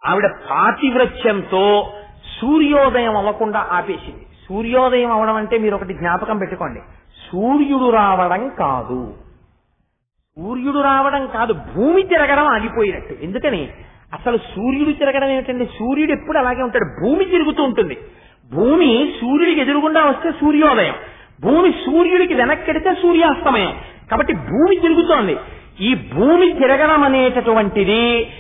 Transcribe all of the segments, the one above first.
ఆవిడ పాతివ్రత్యంతో సూర్యోదయం అవ్వకుండా ఆపేసింది సూర్యోదయం అవడం అంటే మీరు ఒకటి జ్ఞాపకం పెట్టుకోండి సూర్యుడు రావడం కాదు సూర్యుడు రావడం కాదు భూమి తిరగడం ఆగిపోయినట్టు ఎందుకని అసలు సూర్యుడు తిరగడం ఏమిటండి సూర్యుడు ఎప్పుడు అలాగే ఉంటాడు భూమి తిరుగుతూ ఉంటుంది భూమి సూర్యుడికి ఎదురుగుండా వస్తే సూర్యోదయం భూమి సూర్యుడికి వెనక్కెడితే సూర్యాస్తమయం కాబట్టి భూమి తిరుగుతోంది ఈ భూమి తిరగడం అనేటటువంటిది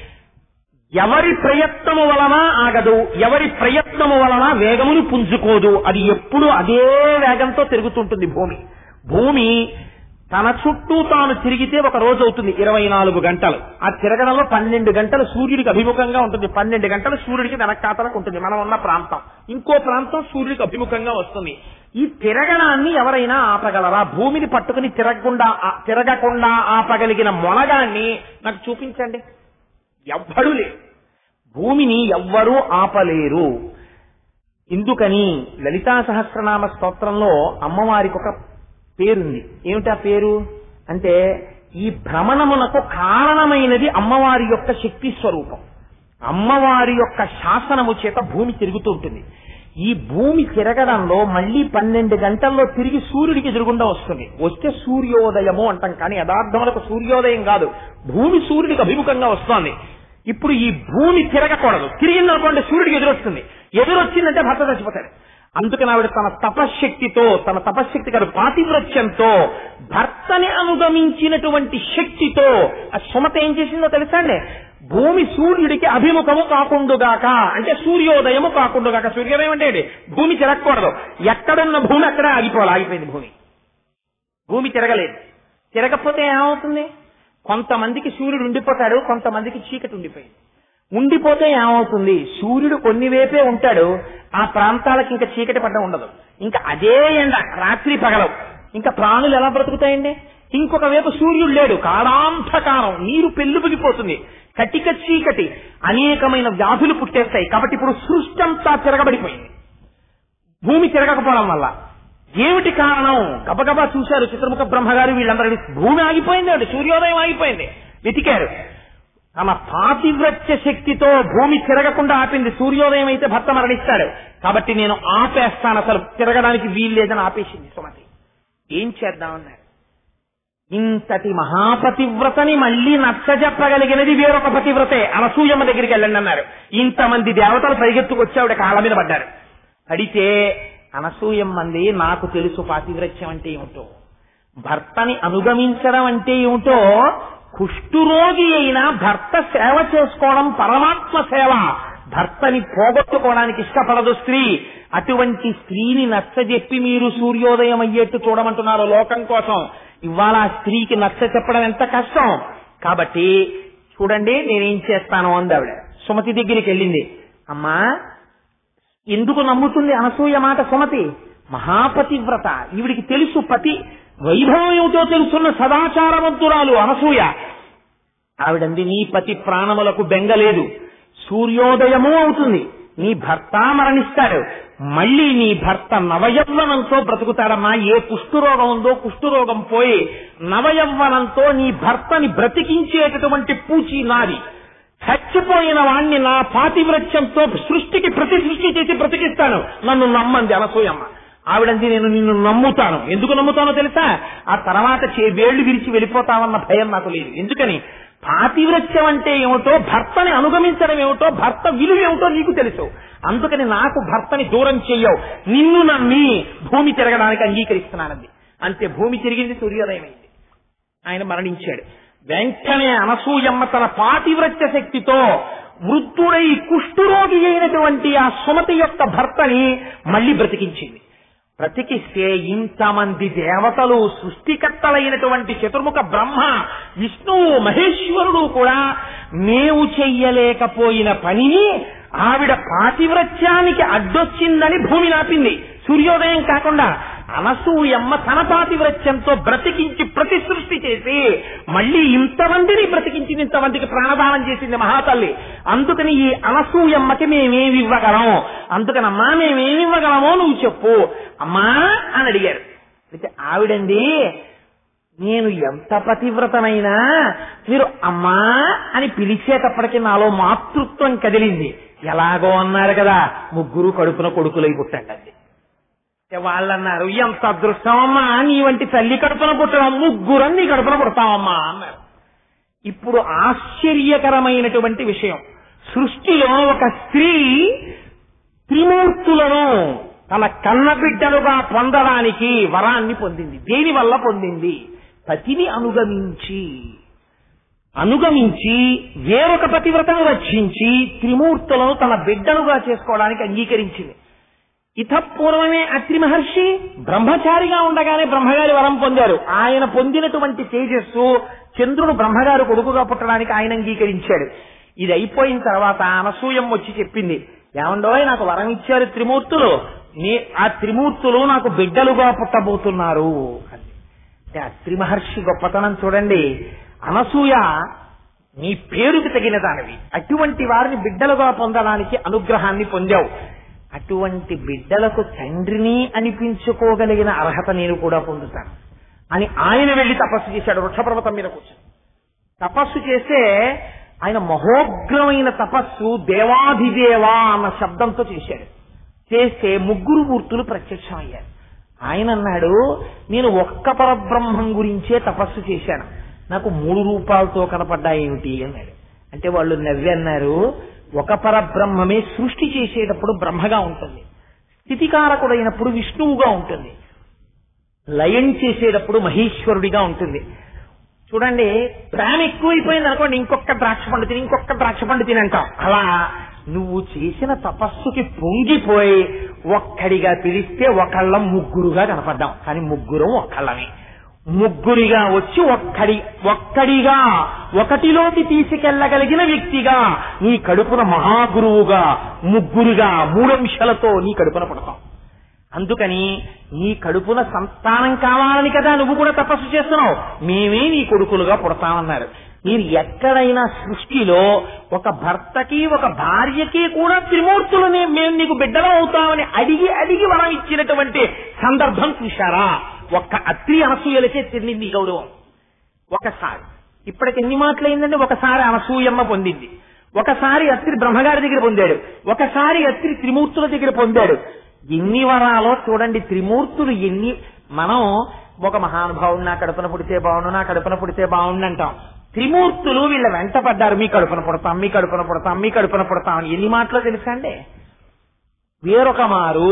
ఎవరి ప్రయత్నము వలన ఆగదు ఎవరి ప్రయత్నము వలన వేగమును పుంజుకోదు అది ఎప్పుడు అదే వేగంతో తిరుగుతుంటుంది భూమి భూమి తన చుట్టూ తాను తిరిగితే ఒక రోజు అవుతుంది ఇరవై నాలుగు గంటలు ఆ తిరగడంలో పన్నెండు గంటలు సూర్యుడికి అభిముఖంగా ఉంటుంది పన్నెండు గంటలు సూర్యుడికి వెనక్కాతలకు ఉంటుంది మనం ఉన్న ప్రాంతం ఇంకో ప్రాంతం సూర్యుడికి అభిముఖంగా వస్తుంది ఈ తిరగడాన్ని ఎవరైనా ఆపగలరా భూమిని పట్టుకుని తిరగకుండా ఆ- తిరగకుండా ఆపగలిగిన మొనగాన్ని నాకు చూపించండి ఎవ్వడూ లేరు భూమిని ఎవ్వరూ ఆపలేరు ఎందుకని లలితా సహస్రనామ స్తోత్రంలో అమ్మవారికి ఒక పేరుంది ఏమిటా పేరు అంటే ఈ భ్రమణమునకు కారణమైనది అమ్మవారి యొక్క శక్తి స్వరూపం అమ్మవారి యొక్క శాసనము చేత భూమి తిరుగుతూ ఉంటుంది ఈ భూమి తిరగడంలో మళ్ళీ పన్నెండు గంటల్లో తిరిగి సూర్యుడికి ఎదురుగుండా వస్తుంది వస్తే సూర్యోదయము అంటాం కానీ యథార్థములకు సూర్యోదయం కాదు భూమి సూర్యుడికి అభిముఖంగా వస్తోంది ఇప్పుడు ఈ భూమి తిరగకూడదు తిరిగిందనుకోండి సూర్యుడికి ఎదురొస్తుంది ఎదురొచ్చిందంటే భర్త చచ్చిపోతాడు అందుకని ఆవిడ తన తపశ్శక్తితో తన తపశ్శక్తి కాదు పాతివ్రత్యంతో భర్తని అనుగమించినటువంటి శక్తితో ఆ సుమత ఏం చేసిందో తెలుసా అండి భూమి సూర్యుడికి అభిముఖము కాకుండుగాక అంటే సూర్యోదయము కాకుండుగాక సూర్యోదయం అంటే ఏంటి? భూమి తిరగకూడదు ఎక్కడున్న భూమి అక్కడే ఆగిపోవాలి ఆగిపోయింది భూమి భూమి తిరగలేదు తిరగకపోతే ఏమవుతుంది కొంతమందికి సూర్యుడు ఉండిపోతాడు కొంతమందికి చీకటి ఉండిపోయింది ఉండిపోతే ఏమవుతుంది సూర్యుడు కొన్ని వేపే ఉంటాడు ఆ ప్రాంతాలకు ఇంకా చీకటి పడ్డ ఉండదు ఇంకా అదే ఎండ రాత్రి పగలవు ఇంకా ప్రాణులు ఎలా బ్రతుకుతాయండి ఇంకొక వైపు సూర్యుడు లేడు కాడాంధకారం నీరు పెళ్ళుబిగిపోతుంది కటిక చీకటి అనేకమైన వ్యాధులు పుట్టేస్తాయి కాబట్టి ఇప్పుడు సృష్టి అంతా తిరగబడిపోయింది భూమి తిరగకపోవడం వల్ల ఏమిటి కారణం గబగబా చూశారు చిత్రముఖ బ్రహ్మగారు వీళ్ళందరూ భూమి ఆగిపోయింది అండి సూర్యోదయం ఆగిపోయింది వెతికారు తమ పాతివ్రత్య శక్తితో భూమి తిరగకుండా ఆపింది సూర్యోదయం అయితే భర్త మరణిస్తాడు కాబట్టి నేను ఆపేస్తాను అసలు తిరగడానికి వీలు లేదని ఆపేసింది సుమతి ఏం చేద్దామన్నారు ఇంతటి మహాపతివ్రతని మళ్ళీ నచ్చజెప్పగలిగినది వేరొక పతివ్రతే అనసూయమ్మ దగ్గరికి వెళ్ళండి అన్నారు ఇంతమంది దేవతలు పరిగెత్తుకొచ్చి ఆవిడ కాళ్ళ మీద పడ్డారు పడితే అనసూయమ్మంది నాకు తెలుసు పాతివ్రత్యం అంటే ఏమిటో భర్తని అనుగమించడం అంటే ఏమిటో కుష్ఠురోగి అయిన భర్త సేవ చేసుకోవడం పరమాత్మ సేవ భర్తని పోగొట్టుకోవడానికి ఇష్టపడదు స్త్రీ అటువంటి స్త్రీని నచ్చజెప్పి మీరు సూర్యోదయం అయ్యేట్టు చూడమంటున్నారు లోకం కోసం ఇవాళ ఆ స్త్రీకి నచ్చ చెప్పడం ఎంత కష్టం కాబట్టి చూడండి నేనేం చేస్తాను అంది ఆవిడ సుమతి దగ్గరికి వెళ్ళింది అమ్మా ఎందుకు నమ్ముతుంది అనసూయ మాట సుమతి మహాపతివ్రత ఈవిడికి తెలుసు పతి వైభవం ఏమిటో తెలుసున్న సదాచారవంతురాలు అనసూయ ఆవిడంది నీ పతి ప్రాణములకు బెంగలేదు సూర్యోదయము అవుతుంది నీ భర్త మరణిస్తాడు మళ్ళీ నీ భర్త నవయవ్వనంతో బ్రతుకుతాడమ్మా ఏ కుష్ఠురోగం ఉందో కుష్ఠురోగం పోయి నవయవ్వనంతో నీ భర్తని బ్రతికించేటటువంటి పూచి నాది చచ్చిపోయిన వాణ్ణి నా పాతివ్రత్యంతో సృష్టికి ప్రతి సృష్టి చేసి బ్రతికిస్తాను నన్ను నమ్మంది అనసూయమ్మ ఆవిడంది నేను నిన్ను నమ్ముతాను ఎందుకు నమ్ముతానో తెలుసా ఆ తర్వాత చే వేళ్లు విరిచి వెళ్ళిపోతావన్న భయం నాకు లేదు ఎందుకని పాతివ్రత్యం అంటే ఏమిటో భర్తని అనుగమించడం ఏమిటో భర్త విలువ ఏమిటో నీకు తెలుసు అందుకని నాకు భర్తని దూరం చెయ్యవు నిన్ను నమ్మి భూమి తిరగడానికి అంగీకరిస్తున్నానంది అంతే భూమి తిరిగింది సూర్యోదయమైంది ఆయన మరణించాడు వెంటనే అనసూయమ్మ తన పాతివ్రత్య శక్తితో వృద్ధుడై కుష్ఠురోగి అయినటువంటి ఆ సుమతి యొక్క భర్తని మళ్ళీ బ్రతికించింది బ్రతికిస్తే ఇంతమంది దేవతలు సృష్టికర్తలైనటువంటి చతుర్ముఖ బ్రహ్మ విష్ణువు మహేశ్వరుడు కూడా మేము చెయ్యలేకపోయిన పనిని ఆవిడ పాతివ్రత్యానికి అడ్డొచ్చిందని భూమి నాపింది సూర్యోదయం కాకుండా అనసూయమ్మ తన పాతివ్రత్యంతో బ్రతికించి ప్రతి సృష్టి చేసి మళ్ళీ ఇంతమందిని బ్రతికించింది ఇంతమందికి ప్రాణదానం చేసింది మహాతల్లి అందుకని ఈ అనసూయమ్మకి మేమేమి ఇవ్వగలం అందుకనమ్మా మేమేమి ఇవ్వగలమో నువ్వు చెప్పు అమ్మా అని అడిగారు అయితే ఆవిడండి నేను ఎంత పతివ్రతమైనా మీరు అమ్మా అని పిలిచేటప్పటికి నాలో మాతృత్వం కదిలింది ఎలాగో అన్నారు కదా ముగ్గురు కడుపున కొడుకులై పుట్టండి అది అంటే వాళ్ళు అన్నారు ఎంత అదృష్టమమ్మా నీ వంటి తల్లి కడుపున పుట్టడం ముగ్గురం నీ కడుపున పుడతామమ్మా అన్నారు ఇప్పుడు ఆశ్చర్యకరమైనటువంటి విషయం సృష్టిలో ఒక స్త్రీ త్రిమూర్తులను తన కన్న బిడ్డలుగా పొందడానికి వరాన్ని పొందింది దేని వల్ల పొందింది పతిని అనుగమించి అనుగమించి వేరొక పతివ్రతను రక్షించి త్రిమూర్తులను తన బిడ్డలుగా చేసుకోవడానికి అంగీకరించింది ఇత పూర్వమే అత్రి మహర్షి బ్రహ్మచారిగా ఉండగానే బ్రహ్మగారి వరం పొందారు ఆయన పొందినటువంటి తేజస్సు చంద్రుడు బ్రహ్మగారు కొడుకుగా పుట్టడానికి ఆయన అంగీకరించాడు ఇది అయిపోయిన తర్వాత అనసూయం వచ్చి చెప్పింది ఏమండోయ్ నాకు వరం ఇచ్చారు త్రిమూర్తులు నీ ఆ త్రిమూర్తులు నాకు బిడ్డలుగా పుట్టబోతున్నారు అని అంటే అత్రి మహర్షి గొప్పతనం చూడండి అనసూయ నీ పేరుకి తగిన దానివి అటువంటి వారిని బిడ్డలుగా పొందడానికి అనుగ్రహాన్ని పొందావు అటువంటి బిడ్డలకు తండ్రిని అనిపించుకోగలిగిన అర్హత నేను కూడా పొందుతాను అని ఆయన వెళ్లి తపస్సు చేశాడు వృక్షపర్వతం మీద కూర్చొని తపస్సు చేస్తే ఆయన మహోగ్రమైన తపస్సు దేవాధిదేవా అన్న శబ్దంతో చేశాడు చేస్తే ముగ్గురు మూర్తులు ప్రత్యక్షమయ్యారు ఆయన అన్నాడు నేను ఒక్క పరబ్రహ్మం గురించే తపస్సు చేశాను నాకు మూడు రూపాలతో కనపడ్డాయేమిటి అన్నాడు అంటే వాళ్ళు నవ్వి అన్నారు ఒక పరబ్రహ్మమే సృష్టి చేసేటప్పుడు బ్రహ్మగా ఉంటుంది స్థితికారకుడైనప్పుడు విష్ణువుగా ఉంటుంది లయం చేసేటప్పుడు మహేశ్వరుడిగా ఉంటుంది చూడండి ప్రేమ ఎక్కువైపోయింది అనుకోండి ఇంకొక ద్రాక్ష పండు తిని ఇంకొక ద్రాక్ష పండు తిని అంటాం అలా నువ్వు చేసిన తపస్సుకి పొంగిపోయి ఒక్కడిగా పిలిస్తే ఒకళ్ళం ముగ్గురుగా కనపడ్డాం కానీ ముగ్గురం ఒక్కళ్ళమే ముగ్గురిగా వచ్చి ఒక్కడి ఒక్కడిగా ఒకటిలోకి తీసుకెళ్లగలిగిన వ్యక్తిగా నీ కడుపున మహాగురువుగా ముగ్గురుగా మూడంశాలతో నీ కడుపున పడతాం అందుకని నీ కడుపున సంతానం కావాలని కదా నువ్వు కూడా తపస్సు చేస్తున్నావు మేమే నీ కొడుకులుగా పుడతామన్నారు మీరు ఎక్కడైనా సృష్టిలో ఒక భర్తకి ఒక భార్యకి కూడా త్రిమూర్తులని మేము నీకు బిడ్డలు అవుతామని అడిగి అడిగి వరం ఇచ్చినటువంటి సందర్భం చూశారా ఒక్క అత్రి అనసూయలకే చెల్లింది ఈ గౌరవం ఒకసారి ఇప్పటికి ఎన్ని మాటలు అయిందంటే ఒకసారి అనసూయమ్మ పొందింది ఒకసారి అత్రి బ్రహ్మగారి దగ్గర పొందాడు ఒకసారి అత్రి త్రిమూర్తుల దగ్గర పొందాడు ఎన్ని వరాలో చూడండి త్రిమూర్తులు ఎన్ని మనం ఒక మహానుభావుడు నా కడుపున పుడితే బాగుండు నా కడుపున పుడితే బాగుండు అంటాం త్రిమూర్తులు వీళ్ళ వెంట పడ్డారు మీ కడుపున పుడతాం మీ కడుపున పుడతాం మీ కడుపున పుడతాం అని ఎన్ని మాటలో తెలుసా అండి వేరొక మారు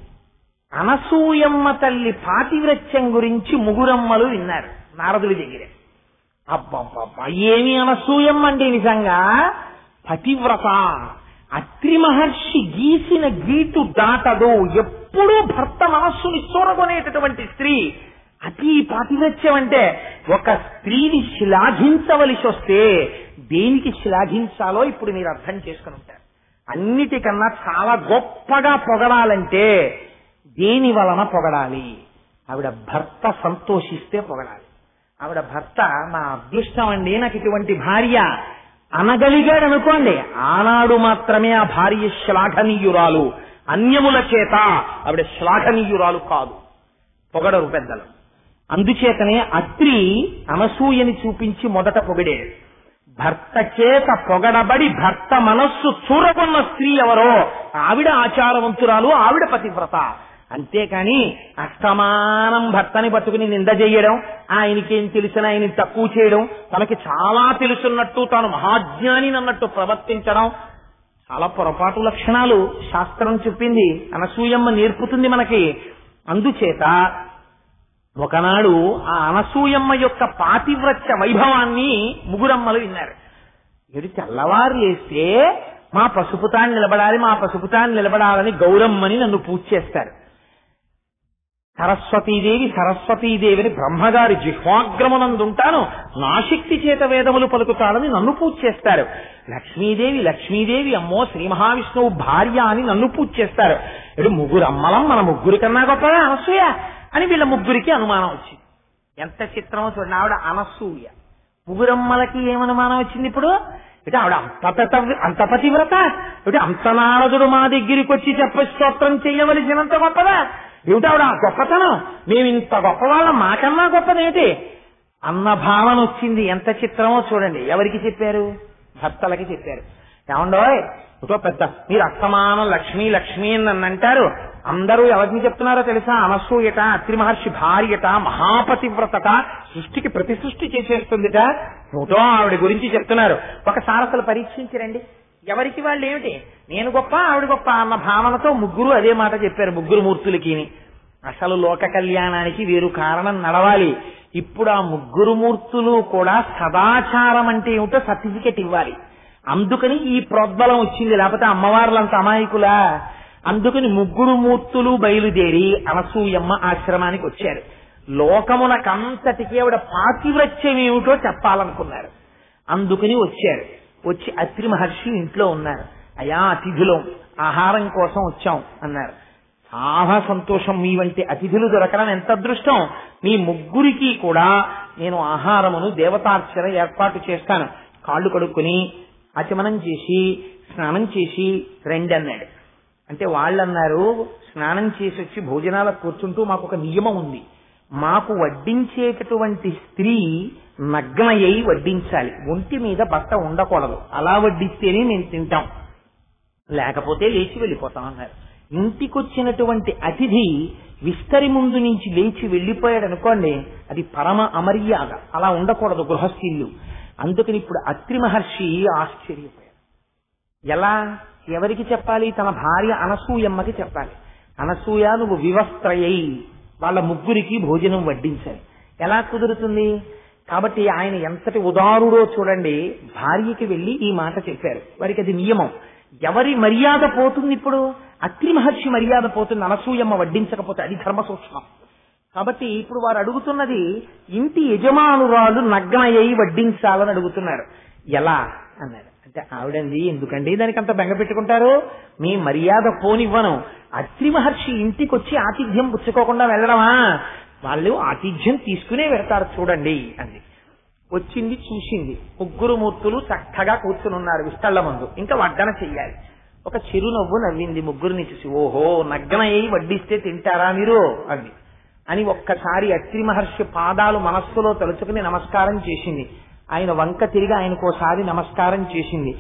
అనసూయమ్మ తల్లి పాతివ్రత్యం గురించి ముగురమ్మలు విన్నారు నారదుడి దగ్గరే అబ్బబ్బబ్బా ఏమి అనసూయమ్మ అండి నిజంగా పతివ్రత అత్రి మహర్షి గీసిన గీటు దాటదు ఎప్పుడూ భర్త మనస్సుని చూరగొనేటటువంటి స్త్రీ అతి పాతివ్రత్యం అంటే ఒక స్త్రీని శ్లాఘించవలసి వస్తే దేనికి శ్లాఘించాలో ఇప్పుడు మీరు అర్థం చేసుకుని ఉంటారు అన్నిటికన్నా చాలా గొప్పగా పొగడాలంటే దేని వలన పొగడాలి ఆవిడ భర్త సంతోషిస్తే పొగడాలి ఆవిడ భర్త నా అదృష్టం అండి నాకు ఇటువంటి భార్య అనగలిగాడు అనుకోండి ఆనాడు మాత్రమే ఆ భార్య శ్లాఘనీయురాలు అన్యముల చేత ఆవిడ శ్లాఘనీయురాలు కాదు పొగడరు పెద్దలు అందుచేతనే అత్రి అనసూయని చూపించి మొదట పొగిడేది భర్త చేత పొగడబడి భర్త మనస్సు చూరగొన్న స్త్రీ ఎవరో ఆవిడ ఆచారవంతురాలు ఆవిడ పతివ్రత అంతేకాని అస్తమానం భర్తని పట్టుకుని నింద చెయ్యడం ఆయనకేం తెలిసిన ఆయన తక్కువ చేయడం తనకి చాలా తెలుసున్నట్టు తాను మహాజ్ఞాని అన్నట్టు ప్రవర్తించడం చాలా పొరపాటు లక్షణాలు శాస్త్రం చెప్పింది అనసూయమ్మ నేర్పుతుంది మనకి అందుచేత ఒకనాడు ఆ అనసూయమ్మ యొక్క పాతివ్రత్య వైభవాన్ని ముగురమ్మలు విన్నారు ఎడు తెల్లవారు లేస్తే మా పసుపుతాన్ని నిలబడాలి మా పసుపుతాన్ని నిలబడాలని గౌరమ్మని నన్ను పూజ చేస్తారు సరస్వతీదేవి సరస్వతీదేవిని బ్రహ్మగారి జిహ్వాగ్రమనందుంటాను నా శక్తి చేత వేదములు పలుకుతానని నన్ను పూజ చేస్తారు లక్ష్మీదేవి లక్ష్మీదేవి అమ్మో శ్రీ మహావిష్ణువు భార్య అని నన్ను పూజ చేస్తారు ఇటు ముగ్గురు అమ్మలం మన ముగ్గురి కన్నా గొప్పదా అనసూయ అని వీళ్ళ ముగ్గురికి అనుమానం వచ్చింది ఎంత చిత్రమో చూడండి ఆవిడ అనసూయ ముగ్గురమ్మలకి ఏమనుమానం వచ్చింది ఇప్పుడు ఇటు ఆవిడ అంత పత- అంత పతివ్రత ఇటు అంత నారదుడు మా దగ్గరికి వచ్చి చెప్ప స్తోత్రం చేయవలసినంత గొప్పదా ఏమిటి ఆవిడ ఆ గొప్పతనం మేము ఇంత గొప్పవాళ్ళం మాకన్నా గొప్పదేమిటి అన్న భావన వచ్చింది ఎంత చిత్రమో చూడండి ఎవరికి చెప్పారు భర్తలకి చెప్పారు ఏమండోయ్ ఇదో పెద్ద మీరు అస్తమానం లక్ష్మి లక్ష్మి అని నన్ను అంటారు అందరూ ఎవరిని చెప్తున్నారో తెలుసా అనసూయట అత్రి మహర్షి భార్యట మహాపతివ్రతట సృష్టికి ప్రతి సృష్టి చేసేస్తుందిట ఏమిటో ఆవిడ గురించి చెప్తున్నారు ఒకసారి అసలు పరీక్షించరండి ఎవరికి వాళ్ళు ఏమిటి నేను గొప్ప ఆవిడ గొప్ప అన్న భావనతో ముగ్గురు అదే మాట చెప్పారు ముగ్గురు మూర్తులకి అసలు లోక కళ్యాణానికి వేరు కారణం నడవాలి ఇప్పుడు ఆ ముగ్గురు మూర్తులు కూడా సదాచారం అంటే ఏమిటో సర్టిఫికెట్ ఇవ్వాలి అందుకని ఈ ప్రోద్బలం వచ్చింది లేకపోతే అమ్మవార్లంత అమాయకులా అందుకని ముగ్గురు మూర్తులు బయలుదేరి అనసూయమ్మ ఆశ్రమానికి వచ్చారు లోకమునకంతటికి ఆవిడ పాతివ్రత్యం ఏమిటో చెప్పాలనుకున్నారు అందుకని వచ్చారు వచ్చి అత్రి మహర్షి ఇంట్లో ఉన్నారు అయా అతిథులం ఆహారం కోసం వచ్చాం అన్నారు చాలా సంతోషం మీ వంటి అతిథులు దొరకడం ఎంత అదృష్టం మీ ముగ్గురికి కూడా నేను ఆహారమును దేవతార్చన ఏర్పాటు చేస్తాను కాళ్ళు కడుక్కుని ఆచమనం చేసి స్నానం చేసి రండి అన్నాడు అంటే వాళ్ళు అన్నారు స్నానం చేసి వచ్చి భోజనాలకు కూర్చుంటూ మాకు ఒక నియమం ఉంది మాకు వడ్డించేటటువంటి స్త్రీ నగ్నయ్యి వడ్డించాలి ఒంటి మీద బట్ట ఉండకూడదు అలా వడ్డిస్తేనే మేము తింటాం లేకపోతే లేచి వెళ్ళిపోతాం అన్నారు ఇంటికొచ్చినటువంటి అతిథి విస్తరి ముందు నుంచి లేచి వెళ్ళిపోయాడు అనుకోండి అది పరమ అమర్యాద అలా ఉండకూడదు గృహస్థిల్లు అందుకని ఇప్పుడు అత్రి మహర్షి ఆశ్చర్యపోయాడు ఎలా ఎవరికి చెప్పాలి తన భార్య అనసూయమ్మకి చెప్పాలి అనసూయ నువ్వు వివస్త్రయ్యి వాళ్ళ ముగ్గురికి భోజనం వడ్డించాలి ఎలా కుదురుతుంది కాబట్టి ఆయన ఎంతటి ఉదారుడో చూడండి భార్యకి వెళ్లి ఈ మాట చెప్పారు వారికి అది నియమం ఎవరి మర్యాద పోతుంది ఇప్పుడు అత్రి మహర్షి మర్యాద పోతుంది అనసూయమ్మ వడ్డించకపోతే అది ధర్మ సూక్ష్మం కాబట్టి ఇప్పుడు వారు అడుగుతున్నది ఇంటి యజమానురాలు నగ్నయ్యి వడ్డించాలని అడుగుతున్నారు ఎలా అన్నారు అంటే ఆవిడంది ఎందుకండి దానికి అంత బెంగ పెట్టుకుంటారు మీ మర్యాద పోనివ్వను అత్రి మహర్షి ఇంటికి వచ్చి ఆతిథ్యం పుచ్చుకోకుండా వెళ్ళడమా వాళ్ళు ఆతిథ్యం తీసుకునే వెళ్తారు చూడండి అంది వచ్చింది చూసింది ముగ్గురు మూర్తులు చక్కగా కూర్చుని ఉన్నారు విస్తళ్ల ముందు ఇంకా వడ్డన చెయ్యాలి ఒక చిరునవ్వు నవ్వింది ముగ్గురిని చూసి ఓహో నగ్న అయి వడ్డిస్తే తింటారా మీరు అంది అని ఒక్కసారి అత్రి మహర్షి పాదాలు మనస్సులో తలుచుకుని నమస్కారం చేసింది ఆయన వంక తిరిగి ఆయనకోసారి నమస్కారం చేసింది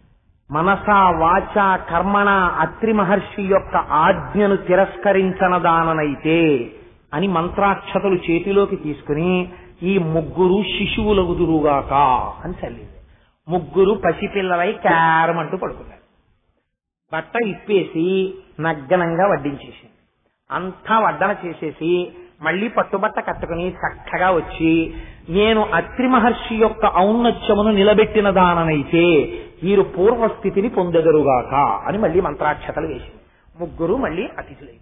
మనస వాచ కర్మణ అత్రి మహర్షి యొక్క ఆజ్ఞను తిరస్కరించనదాననైతే అని మంత్రాక్షతలు చేతిలోకి తీసుకుని ఈ ముగ్గురు శిశువులగుదురుగాక అని చల్లింది ముగ్గురు పసిపిల్లలై క్యారమంటూ పడుకున్నారు బట్ట ఇప్పేసి నగ్గనంగా వడ్డించేసింది అంతా వడ్డన చేసేసి మళ్ళీ పట్టుబట్ట కట్టుకుని చక్కగా వచ్చి నేను అత్రి మహర్షి యొక్క ఔన్నత్యమును నిలబెట్టిన దాననైతే వీరు పూర్వస్థితిని పొందెదరుగాక అని మళ్ళీ మంత్రాక్షతలు వేసింది ముగ్గురు మళ్ళీ అతిథులైపోయారు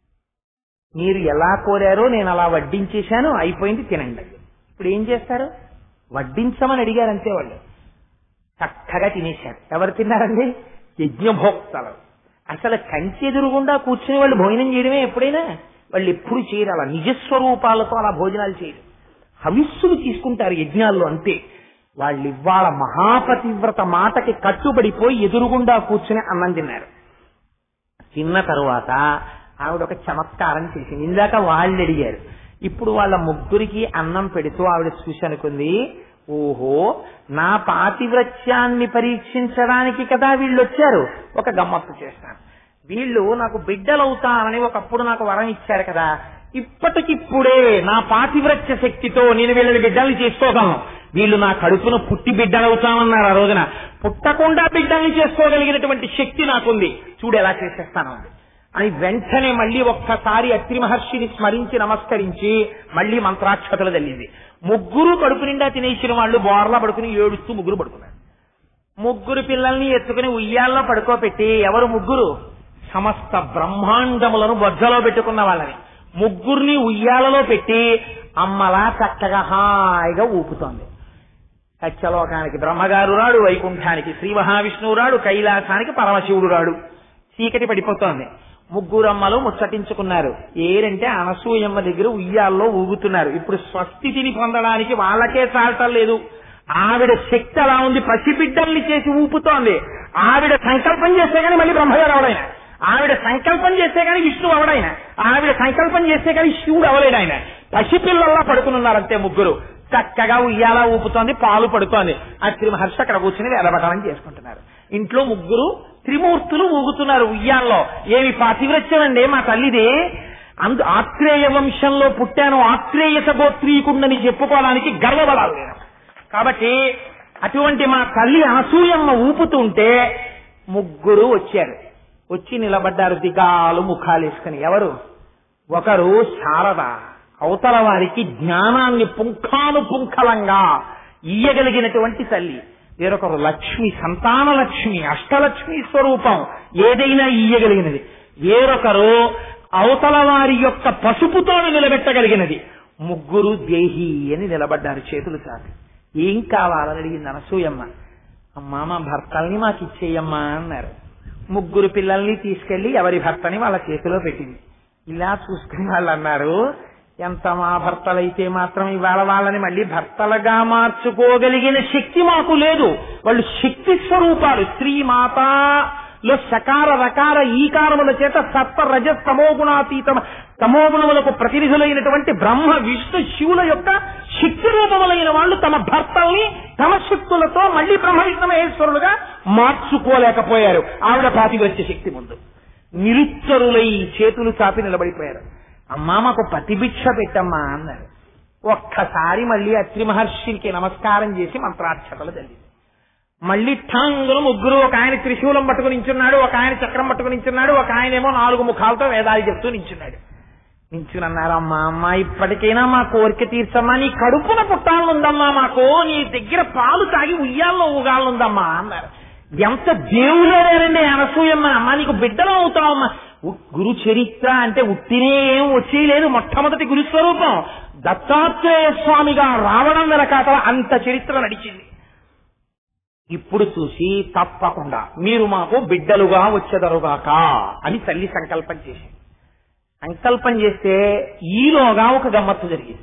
మీరు ఎలా కోరారో నేను అలా వడ్డించేశాను అయిపోయింది తినండి ఇప్పుడు ఏం చేస్తారు వడ్డించమని అడిగారు అంతే వాళ్ళు చక్కగా తినేశారు ఎవరు తిన్నారండి యజ్ఞభోక్తలు అసలు కంచి ఎదురుగుండా కూర్చుని వాళ్ళు భోజనం చేయడమే ఎప్పుడైనా వాళ్ళు ఎప్పుడు చేయరు అలా నిజస్వరూపాలతో అలా భోజనాలు చేయరు హవిస్సులు తీసుకుంటారు యజ్ఞాల్లో అంతే వాళ్ళు ఇవాళ మహాపతివ్రత మాటకి కట్టుబడిపోయి ఎదురుగుండా కూర్చుని అన్నం తిన్నారు తిన్న తరువాత ఆవిడ ఒక చమత్కారం చేసింది ఇందాక వాళ్ళు అడిగారు ఇప్పుడు వాళ్ళ ముగ్గురికి అన్నం పెడుతూ ఆవిడ చూసి అనుకుంది ఓహో నా పాతివ్రత్యాన్ని పరీక్షించడానికి కదా వీళ్ళు వచ్చారు ఒక గమ్మత్తు చేస్తాను వీళ్ళు నాకు బిడ్డలవుతానని ఒకప్పుడు నాకు వరం ఇచ్చారు కదా ఇప్పటికిప్పుడే నా పాతివ్రత్య శక్తితో నేను వీళ్ళని బిడ్డల్ని చేసుకోగలను వీళ్ళు నా కడుపున పుట్టి బిడ్డలవుతామన్నారు ఆ రోజున పుట్టకుండా బిడ్డల్ని చేసుకోగలిగినటువంటి శక్తి నాకుంది చూడు ఎలా చేసేస్తాను అంది. అని వెంటనే మళ్ళీ ఒక్కసారి అత్రి మహర్షిని స్మరించి నమస్కరించి మళ్ళీ మంత్రాక్షతలు తల్లింది ముగ్గురు కడుపు నిండా తినేసిన వాళ్ళు బోర్లా పడుకుని ఏడుస్తూ ముగ్గురు పడుకున్నారు ముగ్గురు పిల్లల్ని ఎత్తుకుని ఉయ్యాల్లో పడుకోబెట్టి ఎవరు ముగ్గురు సమస్త బ్రహ్మాండములను బొజ్జలో పెట్టుకున్న వాళ్ళని ముగ్గురిని ఉయ్యాలలో పెట్టి అమ్మలా చక్కగా హాయిగా ఊపుతోంది సత్యలోకానికి బ్రహ్మగారు రాడు వైకుంఠానికి శ్రీ మహావిష్ణువు రాడు కైలాసానికి పరమశివుడు రాడు చీకటి పడిపోతోంది ముగ్గురమ్మలు ముచ్చటించుకున్నారు ఏరంటే అనసూయమ్మ దగ్గర ఉయ్యాల్లో ఊగుతున్నారు ఇప్పుడు స్వస్థితిని పొందడానికి వాళ్ళకే చాలటం లేదు ఆవిడ శక్తి అలా ఉంది పసిబిడ్డల్ని చేసి ఊపుతోంది ఆవిడ సంకల్పం చేస్తే గానీ మళ్ళీ బ్రహ్మగారు అవడైన ఆవిడ సంకల్పం చేస్తే గానీ విష్ణువు అవడైన ఆవిడ సంకల్పం చేస్తే గానీ శివుడు అవలేడు ఆయన పసిపిల్లల్లా పడుకుని ఉన్నారంతే ముగ్గురు చక్కగా ఉయ్యాల ఊపుతోంది పాలు పడుతోంది అత్రి మహర్షి అక్కడ కూర్చుని వేదపఠనం చేసుకుంటున్నారు ఇంట్లో ముగ్గురు త్రిమూర్తులు ఊగుతున్నారు ఉయ్యాల్లో ఏమి పాతివ్రత్యం అండి మా తల్లిది అందు ఆత్రేయ వంశంలో పుట్టాను ఆత్రేయత గోత్రీకుండని చెప్పుకోవడానికి గర్వపడాలి నేను కాబట్టి అటువంటి మా తల్లి అనసూయమ్మ ఊపుతుంటే ముగ్గురు వచ్చారు వచ్చి నిలబడ్డారు దిగాలు ముఖాలు వేసుకుని ఎవరు ఒకరు శారద అవతల వారికి జ్ఞానాన్ని పుంఖాను పుంఖలంగా ఇయ్యగలిగినటువంటి తల్లి వేరొకరు లక్ష్మి సంతాన లక్ష్మి అష్టలక్ష్మి స్వరూపం ఏదైనా ఇయ్యగలిగినది వేరొకరు అవతల వారి యొక్క పసుపుతో నిలబెట్టగలిగినది ముగ్గురు దేహి అని నిలబడ్డారు చేతులు చాటి ఏం కావాలని అడిగింది అనసూయమ్మ అమ్మా మా భర్తల్ని మాకు ఇచ్చేయమ్మా అన్నారు ముగ్గురు పిల్లల్ని తీసుకెళ్లి ఎవరి భర్తని వాళ్ళ చేతిలో పెట్టింది ఇలా చూసుకుని వాళ్ళు అన్నారు ఎంత మా భర్తలైతే మాత్రం ఇవాళ వాళ్ళని మళ్ళీ భర్తలుగా మార్చుకోగలిగిన శక్తి మాకు లేదు వాళ్ళు శక్తి స్వరూపాలు స్త్రీ మాత లో సకార రకార ఈకారముల చేత సత్వ రజ తమోగుణాతీత తమోగుణములకు ప్రతినిధులైనటువంటి బ్రహ్మ విష్ణు శివుల యొక్క శక్తి రూపములైన వాళ్ళు తమ భర్తల్ని తమ శక్తులతో మళ్ళీ బ్రహ్మ విష్ణు మహేశ్వరులుగా మార్చుకోలేకపోయారు ఆవిడ పాతివచ్చే శక్తి ముందు నిరుత్తరులై చేతులు చాపి నిలబడిపోయారు అమ్మా మాకు పతిభిక్ష పెట్టమ్మా అన్నారు ఒక్కసారి మళ్ళీ అత్రి మహర్షికి నమస్కారం చేసి మంత్రాక్షతలు చల్లింది మళ్ళీ ఠాంగులు ముగ్గురు ఒక ఆయన త్రిశూలం పట్టుకుని నించున్నాడు ఒక ఆయన చక్రం పట్టుకుని నించున్నాడు ఒక ఆయన ఏమో నాలుగు ముఖాలతో వేదాలు చెప్తూ నించున్నాడు నించుని అన్నారు అమ్మా అమ్మా ఇప్పటికైనా మా కోరిక తీర్చమ్మా నీ కడుపున పుట్టాలనుందమ్మా మాకు నీ దగ్గర పాలు తాగి ఉయ్యాల్లో ఊగాలనుందమ్మా అన్నారు ఎంత దేవులేరండి అనసూయమ్మ అమ్మా నీకు బిడ్డలు అవుతావమ్మా ఉ- గురు చరిత్ర అంటే ఉట్టినే ఏం వచ్చేయలేదు మొట్టమొదటి గురు స్వరూపం దత్తాత్రేయ స్వామిగా రావడం వెనకాతల అంత చరిత్ర నడిచింది ఇప్పుడు చూసి తప్పకుండా మీరు మాకు బిడ్డలుగా వచ్చెదరుగాక అని తల్లి సంకల్పం చేసింది సంకల్పం చేస్తే ఈలోగా ఒక గమ్మత్తు జరిగింది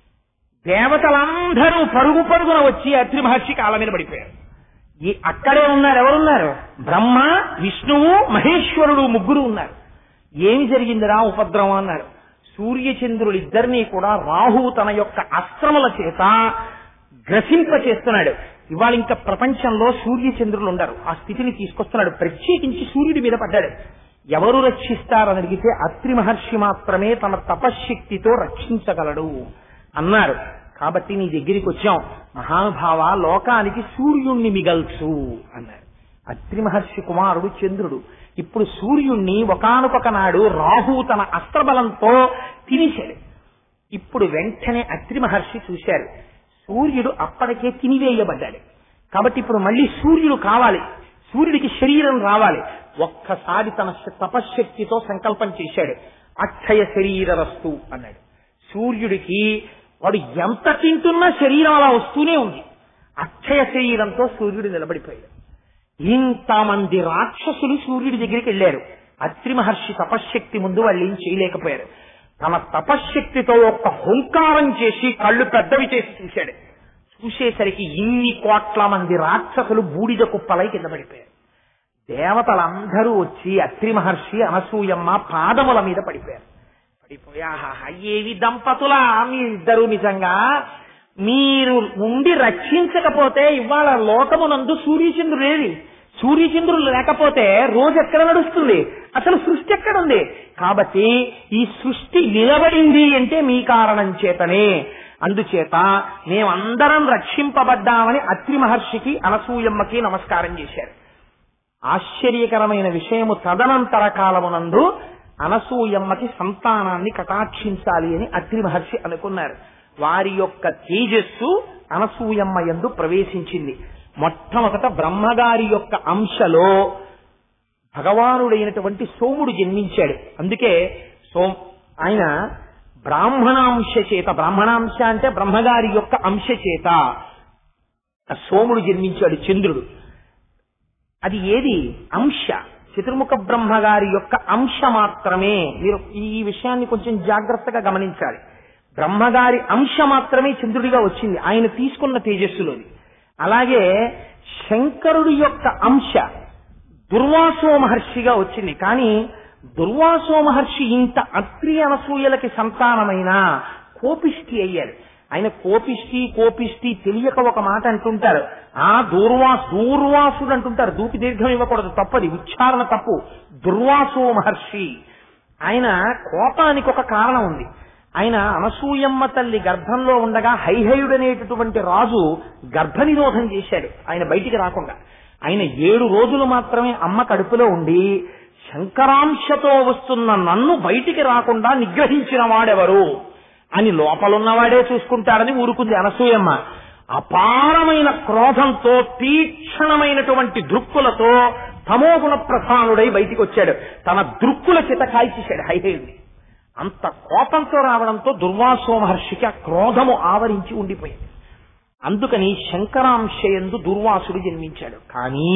దేవతలందరూ పరుగు పరుగున వచ్చి అత్రి మహర్షి కాళ్ళ మీద పడిపోయారు ఈ అక్కడే ఉన్నారు ఎవరున్నారు బ్రహ్మ విష్ణువు మహేశ్వరుడు ముగ్గురు ఉన్నారు ఏమి జరిగిందిరా ఉపద్రవం అన్నారు సూర్యచంద్రులిద్దరినీ కూడా రాహువు తన యొక్క అస్త్రముల చేత గ్రసింప చేస్తున్నాడు ఇవాళ ఇంకా ప్రపంచంలో సూర్యచంద్రులు ఉండరు ఆ స్థితిని తీసుకొస్తున్నాడు ప్రత్యేకించి సూర్యుడి మీద పడ్డాడు ఎవరు రక్షిస్తారని అడిగితే అత్రి మహర్షి మాత్రమే తన తపశ్శక్తితో రక్షించగలడు అన్నారు కాబట్టి నీ దగ్గరికి వచ్చాం మహానుభావ లోకానికి సూర్యుణ్ణి మిగల్చు అన్నారు అత్రి మహర్షి కుమారుడు చంద్రుడు ఇప్పుడు సూర్యుణ్ణి ఒకానొక నాడు రాహు తన అస్త్రబలంతో తినేశాడు ఇప్పుడు వెంటనే అత్రి మహర్షి చూశారు సూర్యుడు అప్పటికే తినివేయబడ్డాడు కాబట్టి ఇప్పుడు మళ్ళీ సూర్యుడు కావాలి సూర్యుడికి శరీరం రావాలి ఒక్కసారి తన శ- తపశ్శక్తితో సంకల్పం చేశాడు అక్షయ శరీరరస్తు అన్నాడు సూర్యుడికి వాడు ఎంత తింటున్నా శరీరం అలా వస్తూనే ఉంది అక్షయ శరీరంతో సూర్యుడు నిలబడిపోయాడు ఇంతమంది రాక్షసులు సూర్యుడి దగ్గరికి వెళ్ళారు అత్రి మహర్షి తపశ్శక్తి ముందు వాళ్ళు ఏం చేయలేకపోయారు తన తపశ్శక్తితో ఒక్క హుంకారం చేసి కళ్ళు పెద్దవి చేసి చూశాడు చూసేసరికి ఇన్ని కోట్ల మంది రాక్షసులు బూడిద కుప్పలై కింద పడిపోయారు దేవతలందరూ వచ్చి అత్రి మహర్షి అనసూయమ్మ పాదముల మీద పడిపోయారు పడిపోయి ఆహాహా ఏవి దంపతులా మీరిద్దరూ నిజంగా మీరు ఉండి రక్షించకపోతే ఇవాళ లోకమునందు సూర్యచంద్రులేది సూర్యచంద్రులు లేకపోతే రోజు ఎక్కడ నడుస్తుంది అసలు సృష్టి ఎక్కడుంది కాబట్టి ఈ సృష్టి నిలబడింది అంటే మీ కారణం చేతనే అందుచేత మేమందరం రక్షింపబడ్డామని అత్రి మహర్షికి అనసూయమ్మకి నమస్కారం చేశారు ఆశ్చర్యకరమైన విషయము తదనంతర కాలమునందు అనసూయమ్మకి సంతానాన్ని కటాక్షించాలి అని అత్రి మహర్షి అనుకున్నారు వారి యొక్క తేజస్సు అనసూయమ్మ యందు ప్రవేశించింది మొట్టమొదట బ్రహ్మగారి యొక్క అంశలో భగవానుడైనటువంటి సోముడు జన్మించాడు అందుకే సోం ఆయన బ్రాహ్మణాంశ చేత బ్రాహ్మణాంశ అంటే బ్రహ్మగారి యొక్క అంశ చేత ఆ సోముడు జన్మించాడు చంద్రుడు అది ఏది అంశ చతుర్ముఖ బ్రహ్మగారి యొక్క అంశ మాత్రమే మీరు ఈ విషయాన్ని కొంచెం జాగ్రత్తగా గమనించాలి బ్రహ్మగారి అంశ మాత్రమే చంద్రుడిగా వచ్చింది ఆయన తీసుకున్న తేజస్సులోది అలాగే శంకరుడి యొక్క అంశ దుర్వాసో మహర్షిగా వచ్చింది కానీ దుర్వాసో మహర్షి ఇంత అత్రి అనసూయలకి సంతానమైన కోపిష్టి అయ్యారు ఆయన కోపిష్టి కోపిష్టి తెలియక ఒక మాట అంటుంటారు ఆ దూర్వాసు దూర్వాసుడు అంటుంటారు దూకి దీర్ఘం ఇవ్వకూడదు తప్పది ఉచ్చారణ తప్పు దుర్వాసు మహర్షి ఆయన కోపానికి ఒక కారణం ఉంది ఆయన అనసూయమ్మ తల్లి గర్భంలో ఉండగా హైహయుడనేటటువంటి రాజు గర్భ నిరోధం చేశాడు ఆయన బయటికి రాకుండా ఆయన ఏడు రోజులు మాత్రమే అమ్మ కడుపులో ఉండి శంకరాంశతో వస్తున్న నన్ను బయటికి రాకుండా నిగ్రహించిన వాడెవరు అని లోపలున్నవాడే చూసుకుంటాడని ఊరుకుంది అనసూయమ్మ అపారమైన క్రోధంతో తీక్షణమైనటువంటి దృక్కులతో తమోగుణ ప్రధానుడై బయటికి వచ్చాడు తన దృక్కుల చేత కాల్చేశాడు హైహయుడిని అంత కోపంతో రావడంతో దుర్వాసో మహర్షికి ఆ క్రోధము ఆవరించి ఉండిపోయింది అందుకని శంకరాంశయందు దుర్వాసుడు జన్మించాడు కానీ